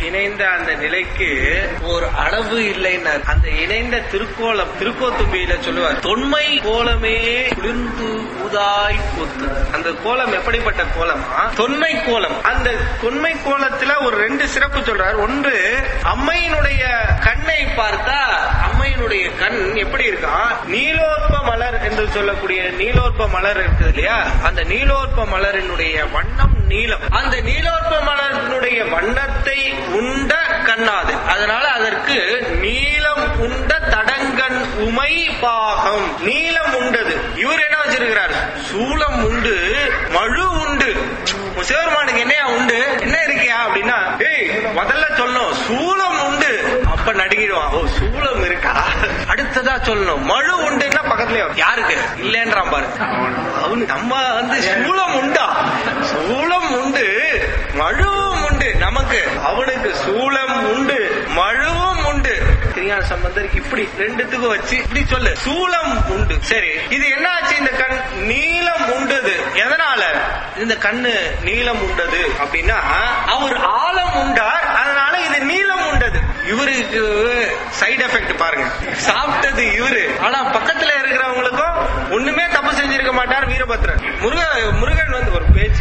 Speaker 6: இணைந்த அந்த நிலைக்கு ஒரு அளவு இல்லைன்னார் அந்த இணைந்த திருக்கோலம் திருக்கோத்தும்பியில சொல்லுவார் தொன்மை கோலமே குளிர்ந்து உதாய் கொத்து அந்த கோலம் எப்படிப்பட்ட கோலமா தொன்மை கோலம் அந்த தொன்மை கோலத்துல ஒரு ரெண்டு சிறப்பு சொல்றார் ஒன்று அம்மையினுடைய கண்ணை பார்த்தா அம்மையினுடைய கண் எப்படி இருக்கா நீலோற்ப மலர் என்று சொல்லக்கூடிய நீலோற்ப மலர் இருக்குது இல்லையா அந்த நீலோற்ப மலரினுடைய வண்ணம் நீலம் அந்த நீலோற்ப மலரினுடைய வண்ணத்தை உண்ட கண்ணாது அதனால அதற்கு நீலம் உண்ட தடங்கன் உமை பாகம் நீலம் உண்டது இவர் என்ன வச்சிருக்கிறார் சூலம் உண்டு மழு உண்டு சிவருமானுக்கு என்னையா உண்டு என்ன இருக்கியா அப்படின்னா ஏய் முதல்ல சொல்லணும் சூலம் உண்டு அப்ப நடுங்கிடுவான் ஓ சூலம் இருக்கா அடுத்ததா சொல்லணும் மழு உண்டுன்னா பக்கத்துல யாருக்கு இல்லன்றான் பாரு அவனு நம்ம வந்து சூலம் உண்டா சூலம் உண்டு மழுவும் உண்டு நமக்கு அவனுக்கு சூலம் உண்டு மழுவும் உண்டு திருஞான சம்பந்தருக்கு இப்படி ரெண்டுத்துக்கும் வச்சு இப்படி சொல்லு சூலம் உண்டு சரி இது என்ன ஆச்சு இந்த கண் நீலம் உண்டது எதனால இந்த கண்ணு நீலம் உண்டது அப்படின்னா அவர் ஆழம் உண்டார் அதனால இது நீலம் உண்டது இவருக்கு சைடு எஃபெக்ட் பாருங்க சாப்பிட்டது இவரு ஆனா பக்கத்துல இருக்கிறவங்களுக்கும் ஒண்ணுமே தப்பு செஞ்சிருக்க மாட்டார் வீரபத்ரன் முருக முருகன் வந்து ஒரு பேச்சு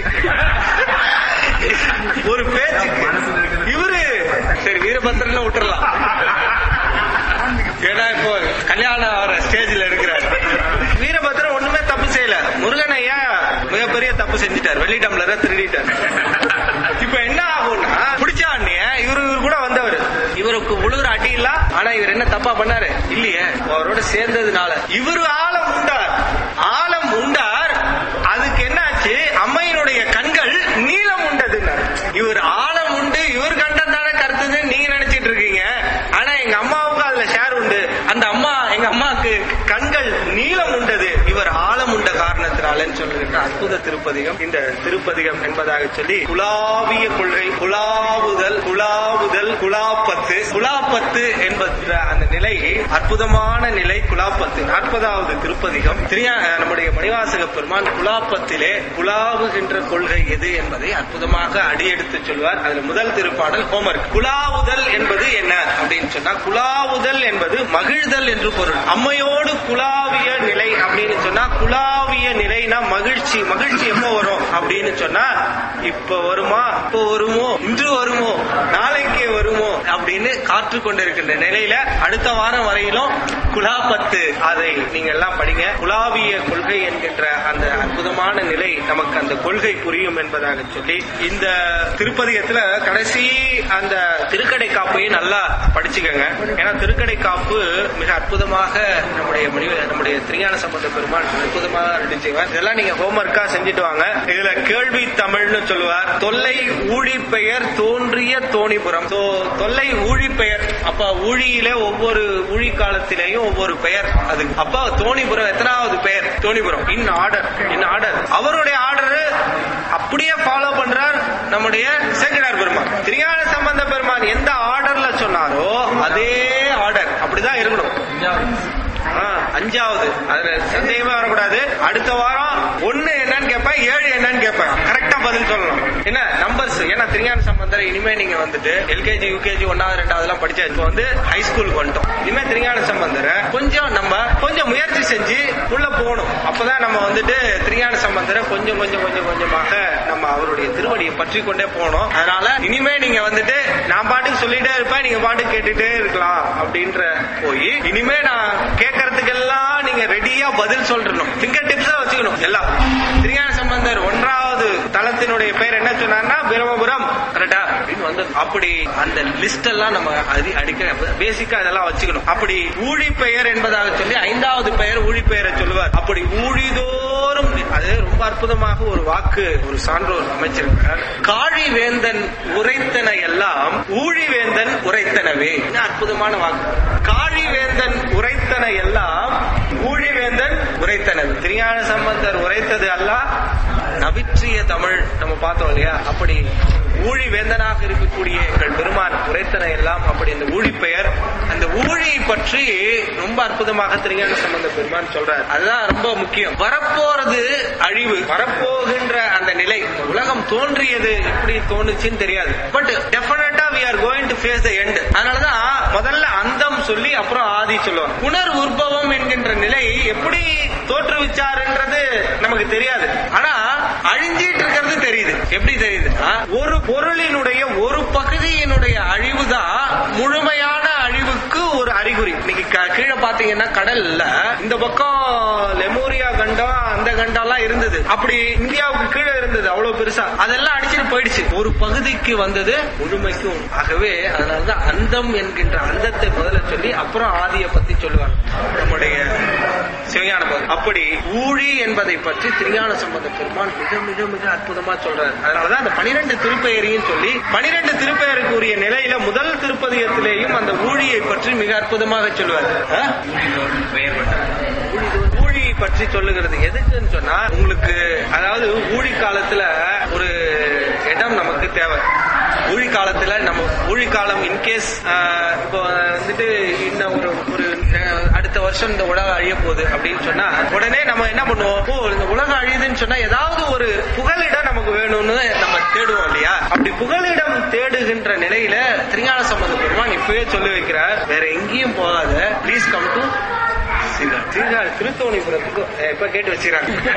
Speaker 6: ஒரு பேச்சு இவரு சரி வீரபத்ரன் விட்டுறலாம் ஏன்னா இப்போ கல்யாணம் ஆகிற ஸ்டேஜ்ல இருக்கிறார் வீரபத்ரன் ஒண்ணுமே தப்பு செய்யல முருகன் ஐயா மிகப்பெரிய தப்பு செஞ்சுட்டார் வெள்ளி டம்ளரை திருடிட்டார் இப்ப என்ன ஆகும்னா பிடிச்ச அண்ணிய இவரு இவரு கூட வந்தவர் இவருக்கு உழுகுற அடி இல்ல ஆனா இவர் என்ன தப்பா பண்ணாரு இல்லையே அவரோட சேர்ந்ததுனால இவரு ஆழம் உண்டார் ஆழம் உண்டார் அதுக்கு என்னாச்சு அம்மையினுடைய கண்கள் நீளம் உண்டதுன்னார் இவர் ஆழம் உண்டு இவர் கண்டம் தானே கருத்துன்னு நீங்க நினைச்சிட்டு இருக்கீங்க ஆனா எங்க அம்மாவுக்கு அதுல ஷேர் உண்டு அந்த அம்மா எங்க அம்மாவுக்கு கண்கள் நீளம் உண்டது இவர் ஆழம் உண்ட காரணத்தினாலன்னு சொல்லுகின்ற அற்புத திருப்பதிகம் இந்த திருப்பதிகம் என்பதாக சொல்லி குலாவிய கொள்கை குலாவுதல் குலாவுதல் குலாப்பத்து குலாப்பத்து என்பது அந்த நிலை அற்புதமான நிலை குலாப்பத்து நாற்பதாவது திருப்பதிகம் திரியா நம்முடைய மணிவாசக பெருமான் குலாப்பத்திலே குலாவுகின்ற கொள்கை எது என்பதை அற்புதமாக அடியெடுத்து சொல்வார் அதுல முதல் திருப்பாடல் ஹோமர் குலாவுதல் என்பது என்ன அப்படின்னு சொன்னா குலாவுதல் என்பது மகிழ்தல் என்று பொருள் அம்மையோடு குலாவிய நிலை அப்படின்னு சொன்னா குலாவிய நிலைனா மகிழ்ச்சி மகிழ்ச்சி எப்போ வரும் அப்படின்னு சொன்னா இப்ப வருமா இப்போ வருமோ இன்று வருமோ நாளைக்கு வருமோ அப்படின்னு காற்று கொண்டிருக்கின்ற நிலையில அடுத்த வாரம் வரையிலும் குலாபத்து அதை நீங்க எல்லாம் படிங்க குலாவிய கொள்கை என்கின்ற அந்த அற்புதமான நிலை நமக்கு அந்த கொள்கை புரியும் என்பதாக சொல்லி இந்த திருப்பதிகத்துல கடைசி அந்த திருக்கடை காப்பையும் நல்லா படிச்சுக்கோங்க ஏன்னா திருக்கடை காப்பு மிக அற்புதமாக நம்முடைய மணி நம்முடைய திருஞான சம்பந்த பெருமான் அற்புதமாக நடிச்சுவார் இதெல்லாம் நீங்க ஹோம்ஒர்க்கா செஞ்சுட்டு வாங்க இதுல கேள்வி தமிழ்னு சொல்லுவார் தொல்லை ஊழி பெயர் தோன்றிய தோணிபுரம் So, தொல்லை ஊழி பெயர் அப்ப ஊழியில ஒவ்வொரு ஊழி காலத்திலேயும் ஒவ்வொரு பெயர் அது அப்ப தோணிபுரம் எத்தனாவது பெயர் Thonipuram in order in order அவருடைய ஆர்டர் அப்படியே ஃபாலோ பண்றார் நம்முடைய சேக்கிடார் பெருமான் திருஞான சம்பந்த பெருமான் எந்த ஆர்டர்ல சொன்னாரோ அதே ஆர்டர் அப்படிதான் இருக்கணும் ஆ, அஞ்சாவது அதுல சந்தேகமே வரக்கூடாது அடுத்த வாரம் ஒண்ணு என்னன்னு கேட்பேன் ஏழு என்னன்னு கேட்பேன் கரெக்டா பதில் சொல்லணும் என்ன நம்பர்ஸ் ஏன்னா திருஞான சம்பந்தர் இனிமே நீங்க வந்துட்டு எல்கேஜி யூகேஜி ஒன்னாவது ரெண்டாவது எல்லாம் படிச்சா இப்போ வந்து ஹை ஸ்கூலுக்கு வந்துட்டோம் இனிமே திருஞான சம்பந்தரை கொஞ்சம் நம்ம கொஞ்சம் முயற்சி செஞ்சு உள்ள போகணும் அப்பதான் நம்ம வந்துட்டு திருஞான சம்பந்தரை கொஞ்சம் கொஞ்சம் கொஞ்சம் கொஞ்சமாக நம்ம அவருடைய திருவடியை பற்றி கொண்டே போகணும் அதனால இனிமே நீங்க வந்துட்டு நான் பாட்டுக்கு சொல்லிட்டே இருப்பேன் நீங்க பாட்டுக்கு கேட்டுட்டே இருக்கலாம் அப்படின்ற போய் இனிமே நான் கேட்கறதுக்கெல்லாம் நீங்க ரெடியா பதில் சொல்றணும் ஃபிங்கர் டிப்ஸா வச்சுக்கணும் எல்லாம் திருஞான சம்பந்தர் ஒன்றாவது தளத்தினுடைய பேர் என்ன சொன்னார்னா பிரம்மபுரம் கரெக்டா அப்படின்னு வந்து அப்படி அந்த லிஸ்ட் எல்லாம் நம்ம அடி அடிக்க பேசிக்கா இதெல்லாம் வச்சுக்கணும் அப்படி ஊழி பெயர் என்பதாக சொல்லி ஐந்தாவது பெயர் ஊழி பெயரை சொல்லுவார் அப்படி ஊழிதோறும் அது ரொம்ப அற்புதமாக ஒரு வாக்கு ஒரு சான்றோர் அமைச்சிருக்கிறார் காழி வேந்தன் உரைத்தன எல்லாம் ஊழி வேந்தன் உரைத்தனவே என்ன அற்புதமான வாக்கு காழி வேந்தன் உரைத்தன எல்லாம் ஊழி வேந்தன் உரைத்தனவே திருஞான சம்பந்தர் உரைத்தது அல்ல நவிற்றிய தமிழ் நம்ம பார்த்தோம் இல்லையா அப்படி ஊழி வேந்தனாக இருக்கக்கூடிய எங்கள் பெருமான் உரைத்தன எல்லாம் அப்படி அந்த ஊழி பெயர் அந்த ஊழியை பற்றி ரொம்ப அற்புதமாக திருஞான சம்பந்த பெருமான் சொல்றார் அதுதான் ரொம்ப முக்கியம் வரப்போறது அழிவு வரப்போகின்ற அந்த நிலை உலகம் தோன்றியது எப்படி தோணுச்சுன்னு தெரியாது பட் டெஃபினட்டா we are going to face the end அதனாலதான் முதல்ல அந்தம் சொல்லி அப்புறம் ஆதி சொல்லுவாங்க புனர் உற்பவம் என்கின்ற நிலை எப்படி தோற்றுவிச்சாருன்றது நமக்கு தெரியாது ஆனா அழிஞ்சிட்டு இருக்கிறது தெரியுது எப்படி தெரியுதுன்னா ஒரு பொருளினுடைய ஒரு பகுதியினுடைய அழிவுதான் முழுமையான அழிவுக்கு ஒரு அறிகுறி இன்னைக்கு க- கீழே பாத்தீங்கன்னா கடல்ல இந்த பக்கம் லெமோரியா கண்டம் அந்த கண்டம்லாம் இருந்தது அப்படி இந்தியாவுக்கு கீழே இருந்தது அவ்வளவு பெருசா அதெல்லாம் அடிச்சிட்டு போயிடுச்சு ஒரு பகுதிக்கு வந்தது முழுமைக்கும் ஆகவே அதனாலதான் அந்தம் என்கின்ற அந்தத்தை முதல்ல சொல்லி அப்புறம் ஆதியை பத்தி சொல்லுவாங்க நம்முடைய சிவஞான போதம். அப்படி ஊழி என்பதை பற்றி திருஞான சம்பந்த பெருமான் மிக மிக மிக அற்புதமா சொல்றாரு அதனாலதான் அந்த பனிரெண்டு திருப்பெயரையும் சொல்லி பனிரெண்டு திருப்பெயருக்கு உரிய நிலையில முதல் திருப்பதியத்திலேயும் அந்த ஊழியை பற்றி மிக அற்புதமாக சொல்லுவார் ஆ?
Speaker 2: ஊழிதோறும் பெயர் பெற்றார்
Speaker 6: ஊழி பற்றி சொல்லுகிறது எதுக்குன்னு சொன்னா உங்களுக்கு அதாவது ஊழி காலத்துல ஒரு இடம் நமக்கு தேவை ஊழி காலத்துல நம்ம ஊழி காலம் இன்கேஸ் இப்போ வந்துட்டு இன்னும் ஒரு ஒரு அஹ், அடுத்த வருஷம் இந்த உலகம் அழிய போகுது அப்படின்னு சொன்னா உடனே நம்ம என்ன பண்ணுவோம் ஓ இந்த உலகம் அழியுதுன்னு சொன்னா ஏதாவது ஒரு புகலிடம் நமக்கு வேணும்னு நம்ம தேடுவோம் இல்லையா அப்படி புகலிடம் தேடுகின்ற நிலையில திருஞான சம்பந்த பெருமான் இப்பவே சொல்லி வைக்கிறார் வேற எங்கேயும் போகாத please come to Sirkazhi Sirkazhi திருத்தோணிபுரத்துக்கு அஹ், இப்ப கேட்டு வச்சுக்கிறாங்க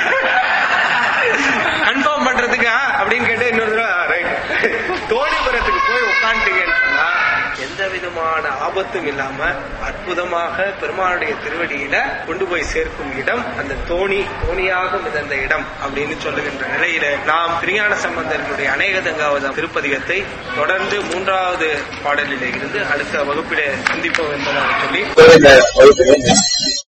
Speaker 6: கன்ஃபார்ம் பண்றதுக்கு ஆ, அப்படின்னு கேட்டு இன்னொரு தடவை ரைட் தோணிபுரத்துக்கு போய் உட்காந்துட்டீங்கன்னு சொன்னா எந்த விதமான ஆபத்தும் இல்லாம அற்புதமாக பெருமானுடைய திருவடியில கொண்டு போய் சேர்க்கும் இடம் அந்த தோணி தோணியாக மிதந்த இடம் அப்படின்னு சொல்லுகின்ற நிலையில நாம் திருஞான சம்பந்தர்களுடைய அநேகதங்காவதம் திருப்பதிகத்தை தொடர்ந்து மூன்றாவது பாடலிலே இருந்து அடுத்த வகுப்பிலே சந்திப்போம் என்பதாக சொல்லி